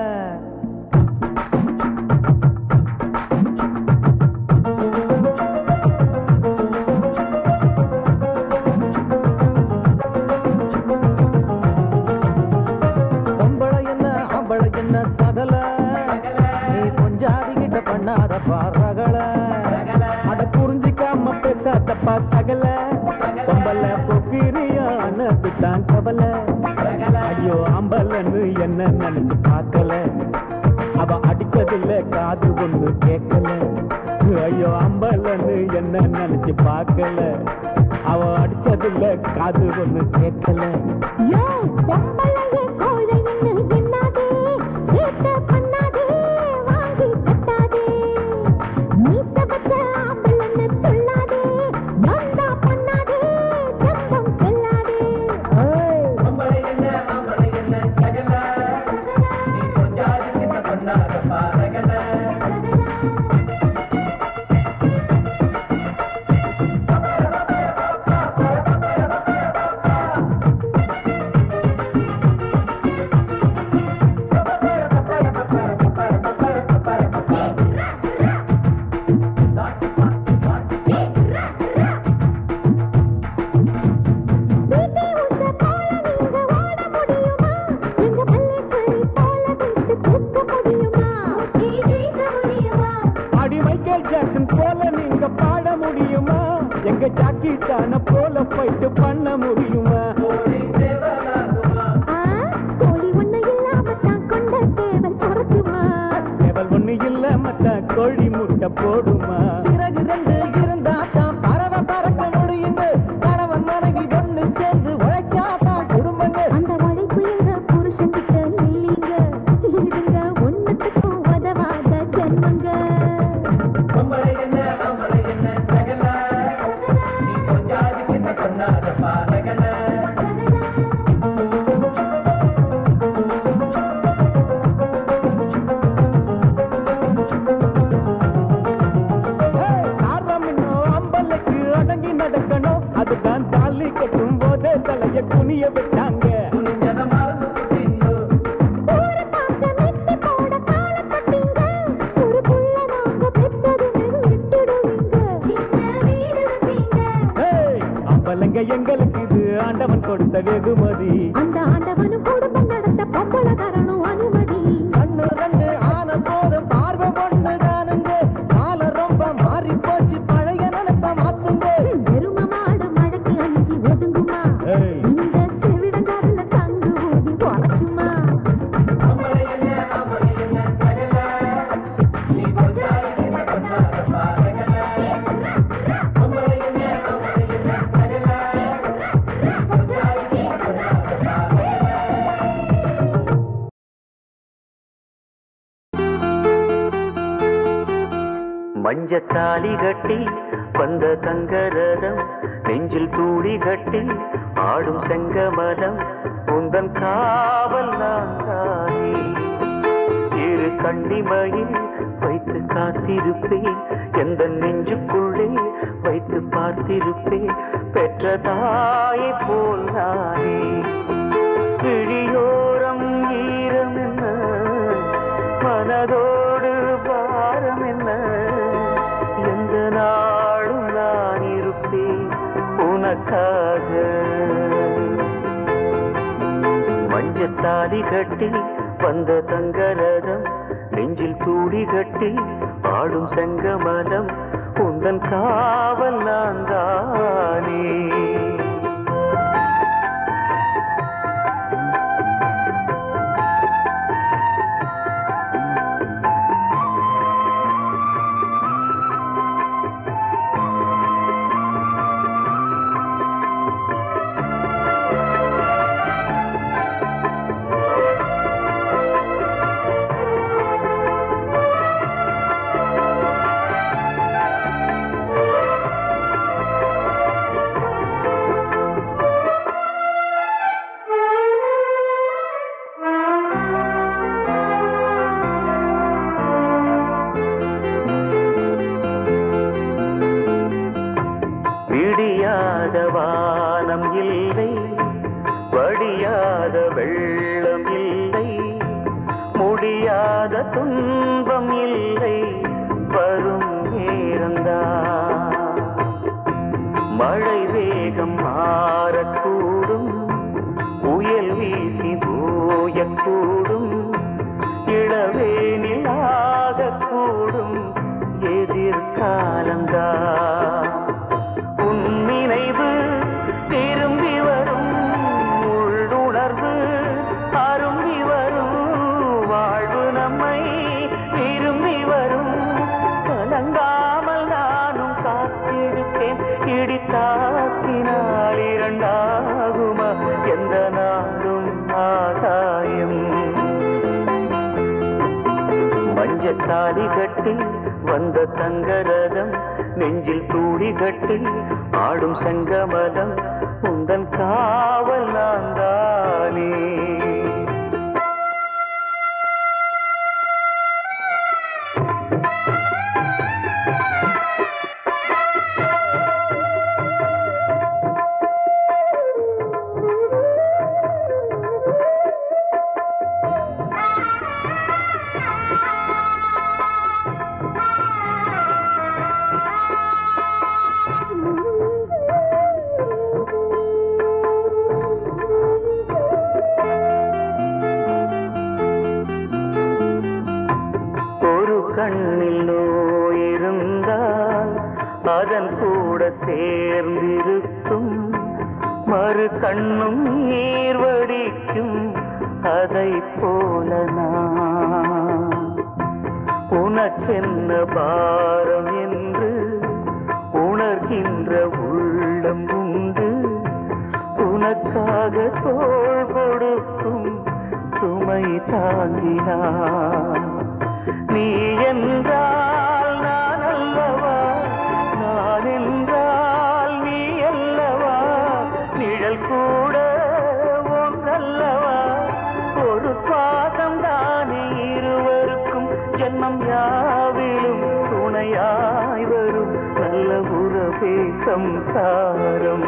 பொம்பளை என்ன ஆம்பளை என்ன சகல நீ பொஞ்சாதி கிட்ட பண்ணாத பாரகள அட புரிஞ்சிக்காம பேசாதப்பா சகல பொம்பளை பொக்கிரியான பிட்டான் கவலை ஐயோ அம்பலன்னு என்ன நினைச்சு பார்க்கல அவ அடிச்சதில்ல காது ஒண்ணு கேட்கல ஐயோ அம்பலன்னு என்ன நினைச்சு பார்க்கல அவ அடிச்சதில்ல காது ஒண்ணு கேட்கல யோ பொம்பளையே கோழைன்னு எண்ணாதே கேட்ட பண்ணாதே வாங்கி கட்டாதே மீச வச்ச ஆம்பளைன்னு சொல்லாதே நொந்தா பண்ணாதே ஜம்பம் செல்லாதே பொம்பளை என்ன ஆம்பளை என்ன சகல நீ கொஞ்சாதி கிட்ட பண்ணாத பாரகல வீட்டை உள்ள போல நீங்க ஓட முடியுமா எங்க பள்ளிக்கறி போல விட்டு தூக்க முடியுமா நீ ஜெயிக்க முடியுமா அடி மைக்கேல் ஜாக்சன் போல நீங்க பாட முடியுமா எங்க ஜாக்கி சான போல போயிட்டு பண்ண முடியுமா ஆ கோழி ஒண்ணு இல்லாம தான் கொண்ட தேவன் பொறுக்குமா எவள் ஒண்ணு இல்ல மத்த கோழி முட்டை போடுமா சிறகு ரெண்டு இருந்தா தான் பறவை பறக்க முடியுங்க கணவன் மனைவி ஒண்ணு சேர்ந்து உழைக்காதான் குடும்பங்க அந்த உழைப்பு எங்க புருஷன் கிட்ட இல்லீங்க இதுங்க ஒண்ணுத்துக்கும் உதவாத ஜென்மங்க பொம்பளை என்ன ஆம்பளை என்ன சகல நீ கொஞ்சாதி கிட்ட பண்ணாத பாரகல ஆர்வம் இன்னும் அம்பலுக்கு அடங்கி நடக்கணும் அதுதான் தாலி கட்டும் போதே தலைய குனிய விட்டாங்க துணிஞ்சத மறந்து புட்டிங்கோ ஊரை பார்க்க மெட்டி போட கால கட்டிங்க ஒரு புள்ள நாங்க பெத்ததுன்னு விட்டுடுவீங்க சின்ன வீடு வைப்பீங்க ஏய், அம்பலங்க எங்களுக்கு இது ஆண்டவன் கொடுத்த வெகுமதி அந்த ஆண்டவனும் குடும்பம் நடத்த பொம்பளை தரணும் அனுமதி கண்ணு ரெண்டு ஆன போதும் பார்வை ஒண்ணு தானுங்க கால ரொம்ப மாறி போச்சு பழைய நினைப்ப மாத்துங்க எரும மாடு மழைக்கு அஞ்சி ஒதுங்குமா ஏய். இந்த செவிடங்காதுல தங்கு ஊதி பொழைக்குமா பொம்பளை என்ன ஆம்பளை என்ன சகல நீ கொஞ்சாதி கிட்ட பண்ணாத பாரகல பொம்பளை என்ன ஆம்பளை என்ன சகல நீ கொஞ்சாதி கிட்ட பண்ணாத பாரகல மஞ்சத்தாலி கட்டி வந்த தங்கரதம் நெஞ்சில் தூளி கட்டி ஆடும் செங்கமலம் உந்தன் காவல் நான் தானே கண்ணிமையில் வைத்து காத்திருப்பேன் எந்த நெஞ்சுக்குள்ளே வைத்து பார்த்திருப்பேன் பெற்ற தாயை போல் நானே விழியோரம் ஈரம் என்ன மனதோடு பாரம் என்ன எந்த நாளும் நான் இருப்பேன் உனக்காக மஞ்சத்தாலி கட்டி வந்த தங்கரதம் நெஞ்சில் தூளி கட்டி ஆடும் செங்கமலம் உந்தன் காவல் நான் தானே விடியாத வானம் இல்லை வடியாத வெள்ளம் இல்லை முடியாத துன்பம் இல்லை வரும் நேரந்தான் மழை வேகம் மாறக்கூடும் புயல் வீசி போயக்கூடும் இளவேனில் ஆகக்கூடும் எதிர்காலந்தான் உன் நினைவு திரும்பி வரும் உள்ளுணர்வு அரும்பி வரும் வாழ்வு நம்மை விரும்பி வரும் கலங்காமல் நானும் காத்திருப்பேன் இடி தாக்கினால் இரண்டாகுமா எந்த நாளும் ஆதாயம் மஞ்சத்தாலி கட்டி வந்த தங்கரதம் நெஞ்சில் தூளி கட்டி ஆடும் செங்கமலம் உந்தன் காவல் நான் தானே ஒரு கண்ணில் நோய் இருந்தால் அதன் கூட சேர்ந்திருக்கும் மறு கண்ணும் நீர் வடிக்கும் அதை போல நான் உனக்கென்ன பாரம் என்று உணர்கின்ற உள்ளம் உண்டு உனக்காக தோள் கொடுக்கும் சுமை தாங்கினான் நீ என்றால் நான் அல்லவா நான் என்றால் நீ அல்லவா நிழல் கூட ஒன்றல்லவா ஒரு சுவாசம் தானே இருவருக்கும் ஜென்மம் யாவிலும் துணையாய் வரும் நல்ல உறவே சம்சாரம்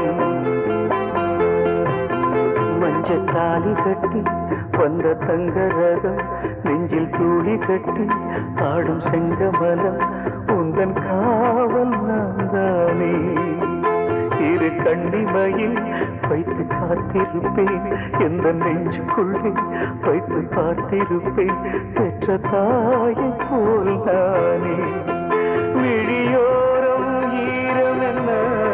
மஞ்சத்தாலி கட்டி வந்த தங்கரதம் நெஞ்சில் தூளி கட்டி ஆடும் செங்கமலம் உந்தன் காவல் நான் தானே இரு கண்ணிமையில் வைத்து காத்திருப்பேன் எந்த நெஞ்சுக்குள்ளே வைத்து பார்த்திருப்பேன் பெற்ற தாயை போல் தானே விழியோரம் ஈரம் என்ன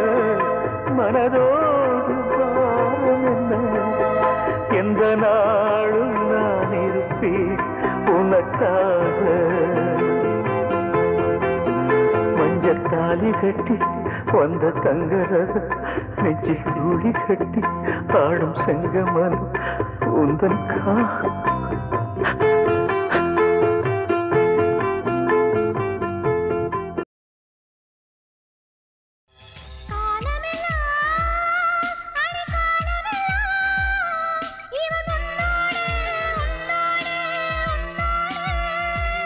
மனதோடு பாரம் என்ன எந்த நாளும் நான் இருப்பேன் உனக்காக மஞ்சத்தாலி கட்டி வந்த தங்கரத நெஞ்சி தூளி கட்டி ஆடும் செங்கமன் உந்தன் கா இவன் உன்னோடு, உன்னோடு, உன்னோடு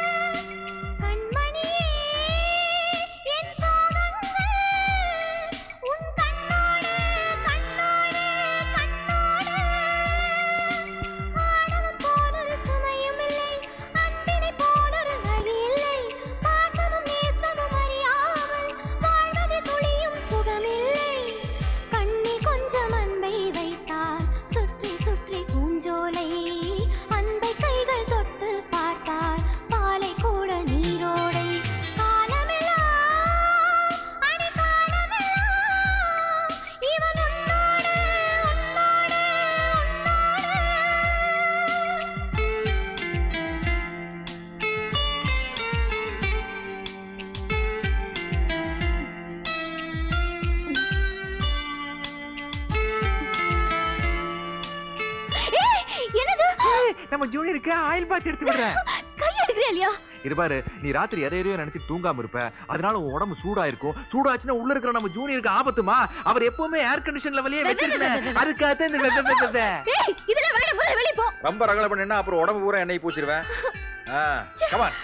நம்ம ஜூனியருக்கு ஆயில் பாத் எடுத்து விடுறேன் கை எடுக்கிறியா இல்லையா இது பாரு நீ ராத்திரி எதை எதையோ நினைச்சு தூங்காம இருப்ப அதனால உன் உடம்பு சூடா இருக்கும் சூடாச்சுன்னா உள்ள இருக்கிற நம்ம ஜூனியருக்கு ஆபத்துமா அவர் எப்பவுமே ஏர் கண்டிஷன் லெவலே வச்சிருக்கேன் அதுக்காக இந்த வெ- வெ- வெ- வெ- வெ. ஏய் இதெல்லாம் வேண்டாம் முதல்ல வெளிய போ ரொம்ப ரகலை பண்ணினா அப்புறம் உடம்பு பூரா எண்ணெய் பூச்சிருவேன் கமான்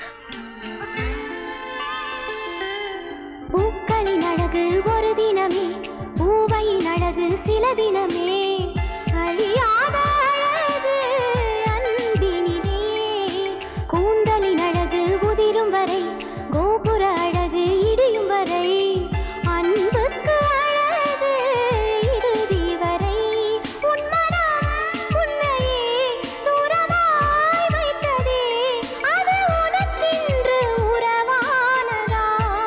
பூக்களின் அழகு ஒரு தினமே பூவையின் அழகு சில தினமே அழியாத அழகு அன்பினிலே கூந்தலின் அழகு உதிரும் வரை கோபுர அழகு இடியும் வரை அன்புக்கு அழகு இறுதி வரை உன் மனம் உன்னையே தூரமாய் வைத்ததே அது உனக்கென்று உறவானதா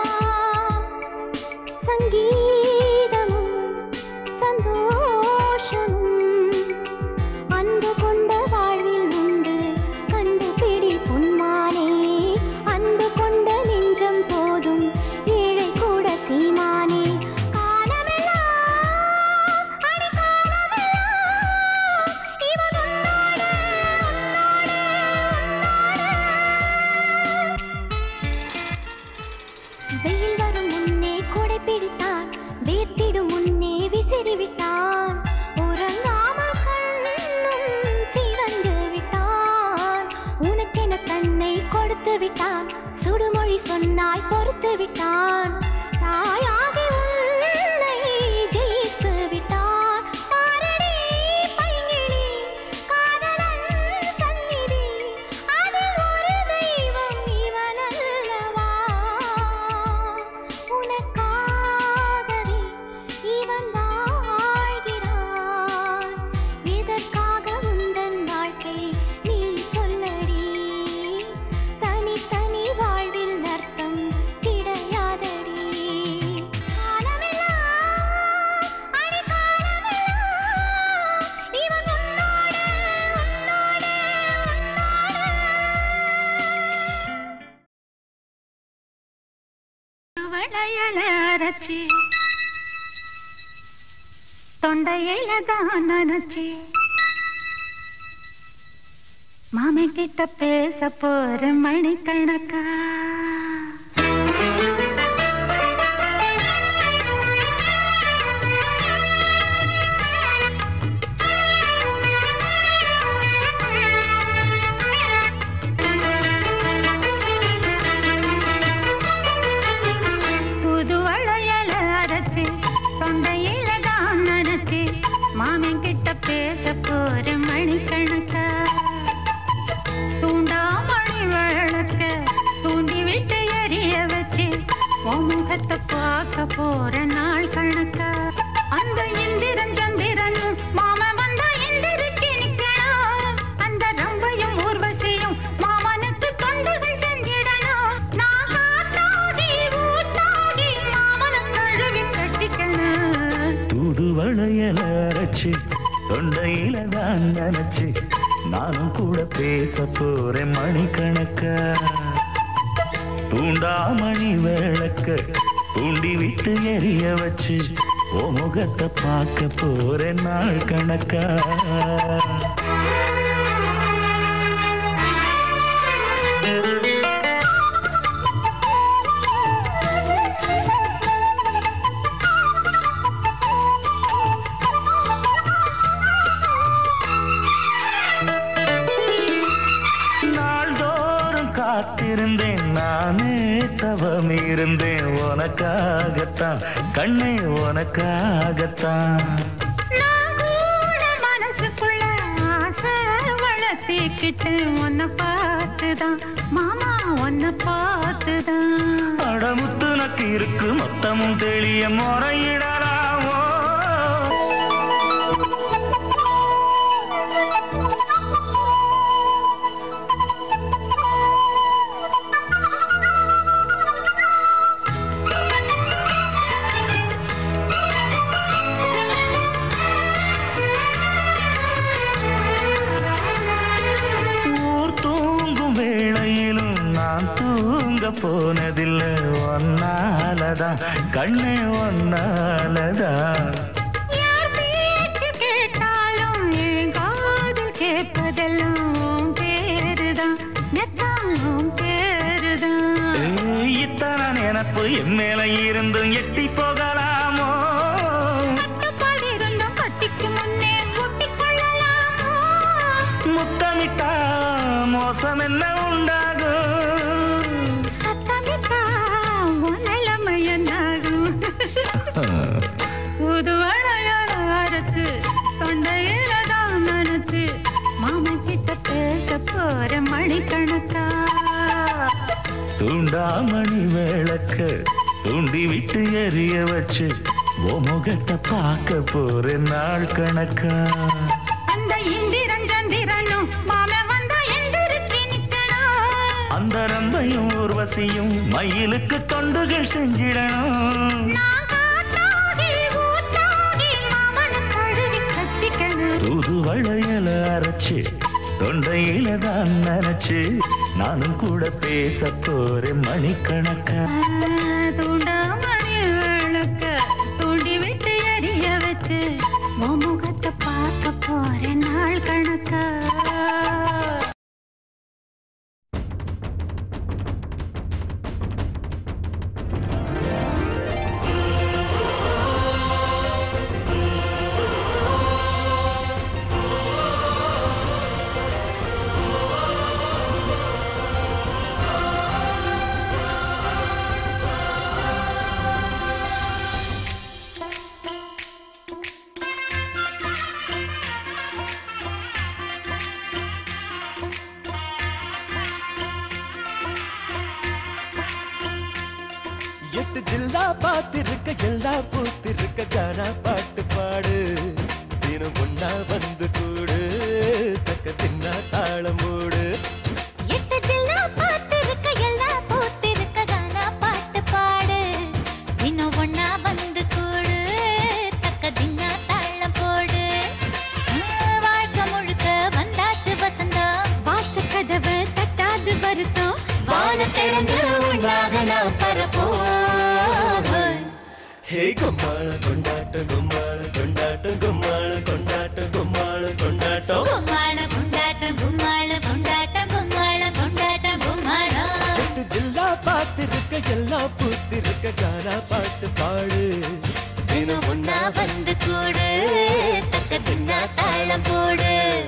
சங்கீதமும் சந்தோஷமும் அன்பு கொண்ட வாழ்வில் உண்டு கண்டுபிடி புன்மானே அன்பு கொண்ட நெஞ்சம் போதும் ஏழை கூட சீமானே காலமெல்லாம் அடி காலமெல்லாம் இவன் உன்னோடு உன்னோடு வெயில் வரும் முன்னே கொடை பிடித்தான் வேர்த்திடும் முன்னே விசிறி விட்டான் உறங்காமல் கண்ணும் சிவந்து விட்டான் உனக்கென தன்னை கொடுத்து விட்டான் சுடுமொழி சொன்னாய் பொறுத்து விட்டான் தாயாகி உன்னை ஜெயித்து விட்டான் பாரடி பைங்கிளி காதலன் சந்நிதி அதில் ஒரு தெய்வம் இவனல்லவா உனக்காகவே இவன் வாழ்கிறான் எதற்காக உந்தன் வாழ்க்கை நீ சொல்லடி தனி தனி வாழ்வில் அர்த்தம் கிடையாதடி காலமெல்லாம் அடி காலமெல்லாம் இவன் உன்னோடு உன்னோடு வளையல அரைச்சி தொண்டையில தான் நினைச்சி மாமி கிட்ட பேச போற மணிக்கணக்கா புது வளையல அரைச்சி தொண்டையில தான் நினைச்சி மாமன் கிட்ட பேச போற மணிக்கணக்கா தூண்டாமணி விளக்க தூண்டி விட்டு எரிய வச்சு உன் முகத்தை பார்க்க போற நாள் கணக்கா அந்த இந்திரன் சந்திரனும் மாம வந்தா எந்திரிச்சு நிக்கணும் அந்த ரம்பையும் ஊர்வசியும் மாமனுக்கு தொண்டுகள் செஞ்சிடணும் நான் காத்தாகி ஊத்தாகி மாமனை கழுவி கட்டிக்கணும் தூது வளையல அரைச்சு தொண்டையில தான் நினைச்சு நானும் கூட பேச போறேன் மணிக்கணக்கா தூண்டாமணி விளக்க தூண்டி விட்டு எரிய வச்சு ஓ முகத்தை பார்க்க போறேன் நாள் கணக்கா நாள்தோறும் காத்திருந்தேன் நானே தவம் இருந்தேன் உனக்காகத்தான் கண்ணே உனக்காகத்தான் நான் கூட மனசுக்குள்ள ஆசை வளர்த்திக்கிட்டு உன்னை பார்த்துதான் மாமா உன்னை பார்த்துதான் அடமுத்து நக்கு இருக்கு மொத்தமும் தெளிய முறையிடலாமோ ஊர் தூங்கும் வேளையிலும் நான் தூங்க போனதில்லை ஒன்னாலதான் கண்ணே ஒன்னாலதான் யார் பேச்சு கேட்டாலும் என் காதில் கேட்பதெல்லாம் உன் பேருதான் நெத்தாம் பேருதான் ஏய், இத்தனை நினப்பு என் மேல இருந்தும் எட்டி போகலாமோ கட்டுப்பாடு இருந்தும் கட்டிக்கு முன்னே கூட்டிக் கொள்ளலாமோ முத்தமிட்டா மோசம் என்ன உண்டாகும் சத்தமிட்டா உன் நிலைமை என்னாகும் புது வளையல அரைச்சு தொண்டையில தான் நினைச்சு மாமன் கிட்ட பேச போற மணிக்கணக்கா தூண்டாமணி விளக்க தூண்டி விட்டு எரிய வச்சு ஓ முகத்தை பார்க்க போறேன் நாள் கணக்கா அந்த இந்திரன் சந்திரனும் மாமன் வந்தா எந்திரிச்சு நிக்கணும் அந்த ரம்பையும் ஊர்வசியும் மயிலுக்கு தொண்டுகள் செஞ்சிடணும் நான் காட்டாகி ஊட்டாகி மாமனை தழுவி கட்டிக்கணும் தூது வளையல அரைச்சு தொண்டையில தான் நினைச்சு நானும் கூட பேச போறேன் மணிக்கணக்கா தூண்டாமணி விளக்க தூண்டி விட்டு எரிய வச்சு உன் முகத்தை பார்க்க போறேன் நாள் கணக்கா எட்டு ஜில்லா பார்த்திருக்க எல்லா பூத்திருக்க கானா பாட்டு பாடு தினம் ஒன்னா வந்து கூடு தக்க தின்னா தாளம் போடு எட்டு ஜில்லா பார்த்திருக்க எல்லா பூத்திருக்க கானா பாட்டு பாடு இன்னும் ஒண்ணா வந்து கூடு தக்க தின்னா தாளம் போடு ஆ, வாழ்க்கை முழுக்க வந்தாச்சு வசந்தம் வாச கதவு தட்டாது வருத்தம் வான திறந்து உண்டாக நான் பரப்போம் ஹே கும்மாள கொண்டாட்டம் கும்மாள கொண்டாட்டம் கும்மாள கொண்டாட்டம் கும்மாள கொண்டாட்டம் கும்மாள கொண்டாட்டம் கும்மாள கொண்டாட்டம் கும்மாள கொண்டாட்டம் கும்மாளம் எட்டு ஜில்லா பார்த்திருக்க எல்லா பூத்திருக்க கானா பாட்டு பாடு தினம் ஒன்னா ஒன்னா வந்து கூடு தக்க தின்னா தாளம் போடு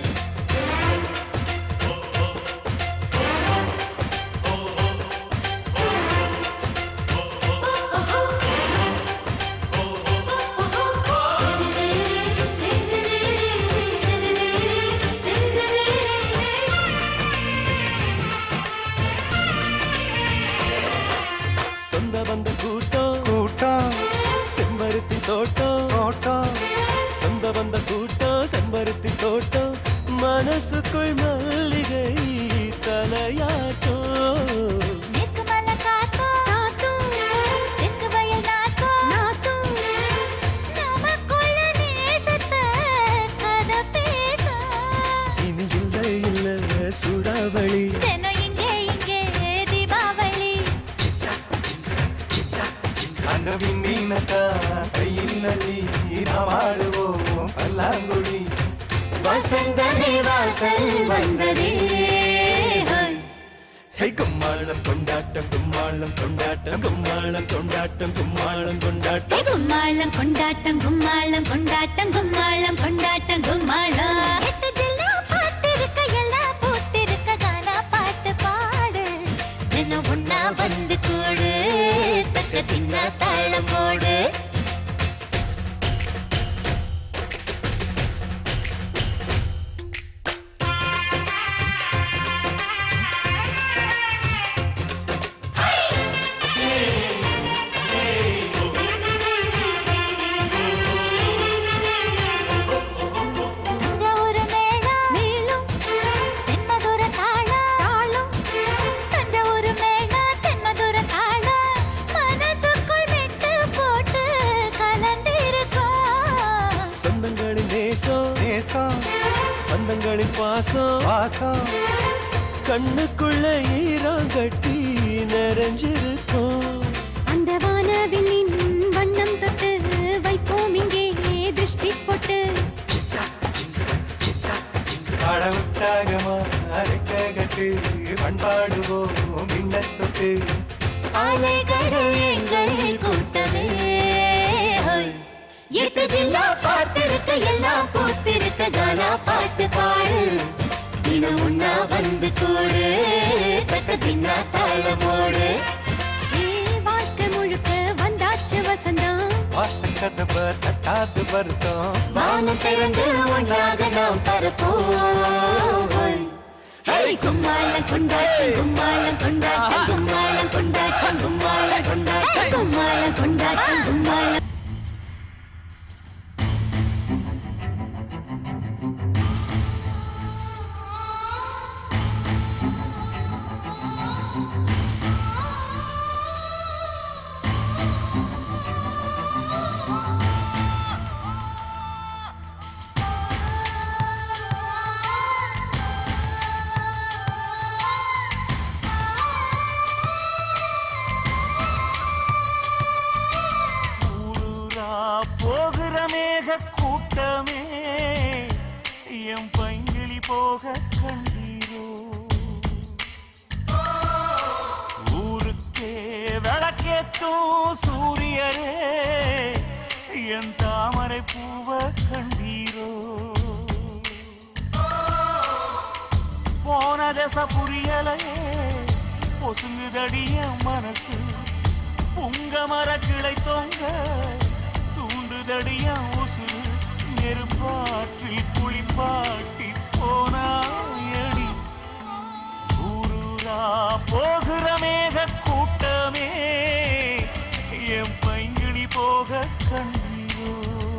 சொந்த வந்த கூட்டம் கூட்டம் செம்பருத்தி தோட்டம் தோட்டம் சொந்த வந்த கூட்டம் செம்பருத்தி தோட்டம் மனசுக்குள் மல்லிகை தலையாட்டம் மேற்கு மலை காத்தும் காத்தும் தெற்கு வயல் நாத்தும் நாத்தும் நமக்குள்ள நேசத்தை கதை பேசும் இனி இல்லை இல்லை சூடாவளி தினம் இங்கே இங்கே தீபாவளி அந்த விண்ணீனக்கா கையில் நள்ளி நாமாடுவோம் பல்லாங்குழி வசந்தமே வாசல் வந்ததே ஹோய். ஹே கும்மாளம் கொண்டாட்டம் கும்மாளம் கொண்டாட்டம் கும்மாளம் கொண்டாட்டம் கும்மாளம் கொண்டாட்டம் கும்மாளம் கொண்டாட்டம் கும்மாளம் கொண்டாட்டம் கும்மாளம் கொண்டாட்டம் கும்மாளம் எட்டு ஜில்லா பார்த்திருக்க எல்லா பூத்திருக்க கானா பாட்டு பாடு தினம் ஒன்னா வந்து கூடு தக்க தின்னா தாளம் போடு தஞ்சாவூர் மேளம் மேலும் தென்மதுர தாளம் தாளம் தஞ்சாவூர் மேளம் தென்மதுர தாளம் மனசுக்குள் மெட்டு போட்டு கலந்திருக்கோம் சொந்தங்களின் நேசம் நேசம் பந்தங்களின் பாசம் பாசம் கண்ணுக்குள்ள ஈரம் கட்டி நிறைஞ்சிருக்கும் அந்த வானவில்லின் வண்ணம் தொட்டு வைப்போம் இங்கே திருஷ்டி போட்டு பட உற்சாகமா அரைக்க தொட்டு பண்பாடுவோம் மின்னத் தொட்டு அலைகள் எங்கள் கூட்டமே ஹோய். எட்டு ஜில்லா பார்த்திருக்க எல்லாம் பூத்திருக்க கானா பாட்டு பாடு தினம் உண்ணா வந்து கூடு தக்க தின்னா தாளமோடு வாழ்க்கை முழுக்க வந்தாச்சு வசந்தம் வாசக்கதவ தட்டாது வருத்தம் வானம் திறந்து ஒன்றாக நாம் பரப்போம் ஹேய், கும்மாளம் கொண்டாட்டம் கும்மாளம் கொண்டாட்டம் கும்மாளம் கொண்டாட்டம் கும்மாளம் கொண்டாட்டம் கும்மாளம் கொண்டாட்டம் கும்மாளம் ஊரூரா போகிற மேக கூட்டமே என் பைங்கிளி போக கண்டீரோ ஊருக்கே விளக்கேத்தும் சூரியரே என் தாமரை பூவ கண்டீரோ போன தசை புரியலையே பொசுங்குதடிய மனசு உங்க மர கிளை தொங்க தூண்டுதடியா உசுறு நெருப்பாற்றில் குளிப்பாட்டி போனாயடி ஊரூரா போகிற மேக கூட்டமே என் பைங்கிளி போக கண்ணீரோ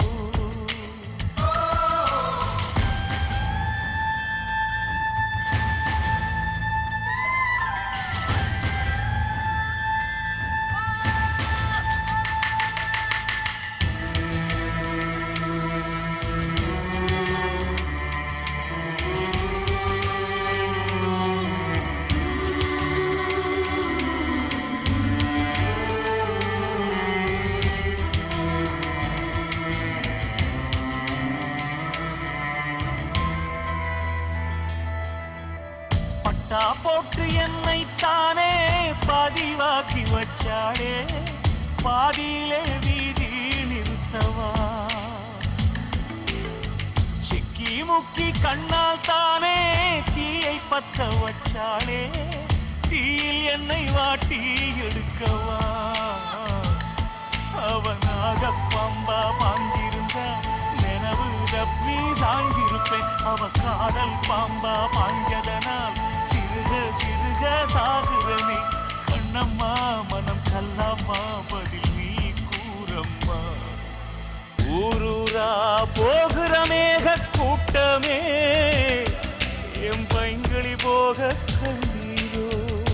பட்டா போட்டு என்னை தானே பதிவாக்கி வச்சாடே பாதியிலே வீதி நிறுத்தவா சிக்கி முக்கி கண்ணால் தானே தீயை பத்த வச்சாளே தீயில் என்னை வாட்டி எடுக்கவா அவனாக பம்பா பாஞ்சிருந்தா நினைவு தப்பி சாய்ந்திருப்பேன் அவ காதல் பாம்பா பாஞ்சதனால் சிறுக சிறுக சாகுறனே கண்ணம்மா மனம் கல்லாமா பதில் நீ கூறம்மா ஊரூரா போகிற மேக கூட்டமே என் பைங்களி போக கண்ணீரோ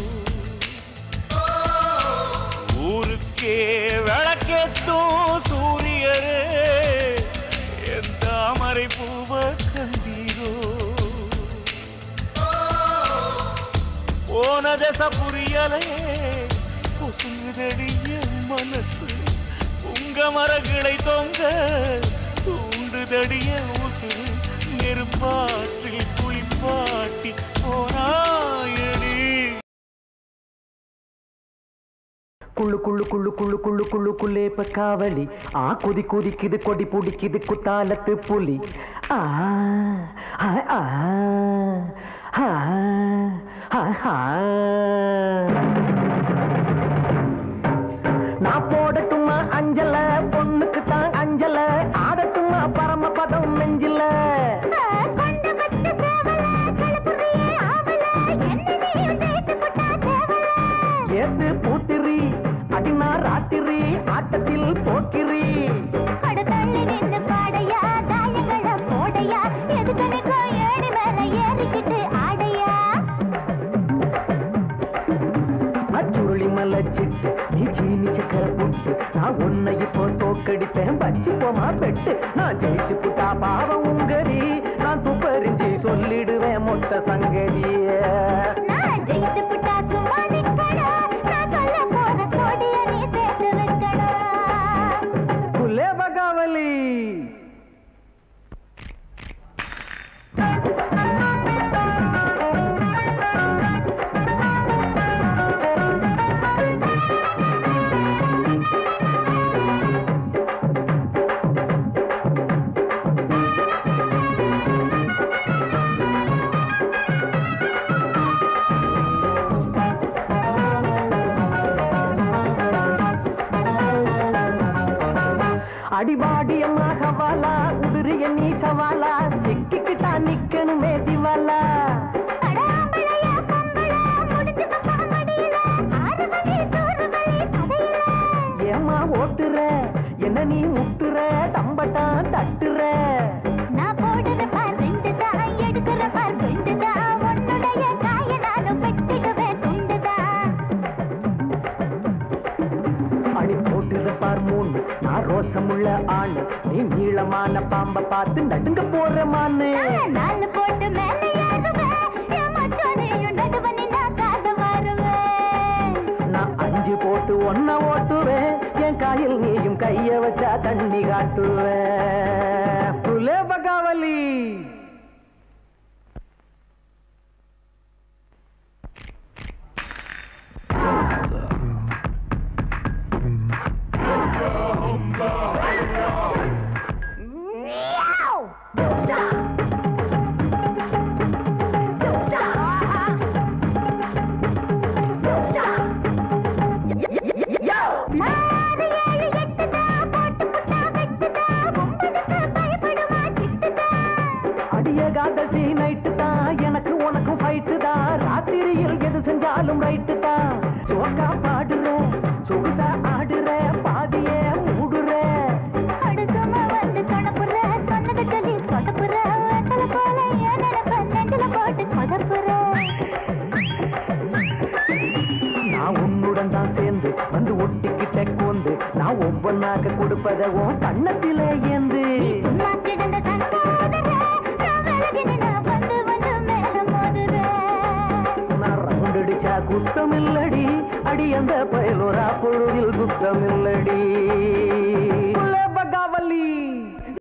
ஊருக்கே விளக்கேத்தும் சூரியரே என் தாமரை பூவ கண்டீரோ போன தசை புரியலையே பொசுங்குதடிய மனசு உங்க மரங்களை தொங்க தூண்டுதடிய உசுறு நெருப்பாற்றில் குளிப்பாட்டி போனாயடி குள்ளு குள்ளு குள்ளு குள்ளு குள்ளு குள்ளு குள்ளேப்ப காவலி ஆ குதி குதிக்குது கொடி பிடிக்குது குத்தாலத்து புலி ஆ ஆ ஆ ஆ ஆ ஆ நான் போடட்டுமா அஞ்சல பொண்ணுக்கு தான் அஞ்சல ஆடட்டுமா பரமபதம் நெஞ்சில ஏத்து பூத்திரி அடினா ராத்திரி ஆட்டத்தில் போக்கிரி அச்சுருளி மலச்சிட்டு நீ சீனி சக்கர புட்டு நான் உன்னை இப்போ தோக்கடிப்பேன் வச்சு போமா பெட்டு நான் ஜெயிச்சு புட்டா பாவம் உங்கடி நான் துப்பறிஞ்சி சொல்லிடுவேன் மொத்த சங்கதிய குலே பகாவலி அடிபாடிய மகவாலா உதிரிய நீ சவாலா சிக்கிக்கிட்டா நிக்கணுமே திவாலா ஏமா ஓட்டுற என்ன நீ முட்டுற தம்பட்டான் தட்டுற நான் போடுற பார் ரெண்டு தான் எடுக்கிற பார் ரெண்டு தான் உன்னுடைய காய நானும் வெட்டிடுவேன் துண்டு தான் அடி போட்டுற பார் மூணு நான் ரோசமுள்ள ஆணு நீ நீளமான பாம்ப பார்த்து நடுங்க போற மானு நாலு போட்டு மேலே ஏறுவேன் என் மச்சானையும் நடுவனி நான் காத வருவேன் நான் அஞ்சு போட்டு ஒன்ன ஓட்டுவேன் என் காயில் நீயும் கைய வச்சா தண்ணி காட்டுவேன் புலே பகாவலி நாலு ஏழு எட்டு தான் போட்டு புட்டா வெட்டு தான் ஒன்பதுக்கு பயப்படுமா சிட்டு தான் அடிய காதசி நைட்டு தான் எனக்கு உனக்கும் ஃபைட்டு தான் ராத்திரியில் எது செஞ்சாலும் ரைட்டு தான் சோக்கா பாடுற சொகுசா ஆடுற பாதியே மூடுற அடுத்தமா வந்து சொடப்புற சொன்னது சொல்லி சொதப்புற வெத்தல போல என் நினைப்ப நெஞ்சில போட்டு சொதப்புற நான் உன்னுடன் தான் சேர்ந்து வந்து ஒட்டிக்கிட்ட கோந்து நான் ஒவ்வொன்னாக கொடுப்பத உன் கண்ணத்திலே ஏந்து சும்மா கிடந்த கண்காதல நான் விலகி நின்னா வந்து வந்து மேல மோதுறேன் நான் ரவுண்ட் அடிச்சா குத்தம் இல்லடி அடி அந்த பயலோரா பொழுதில் குத்தம் இல்லடி பகாவலி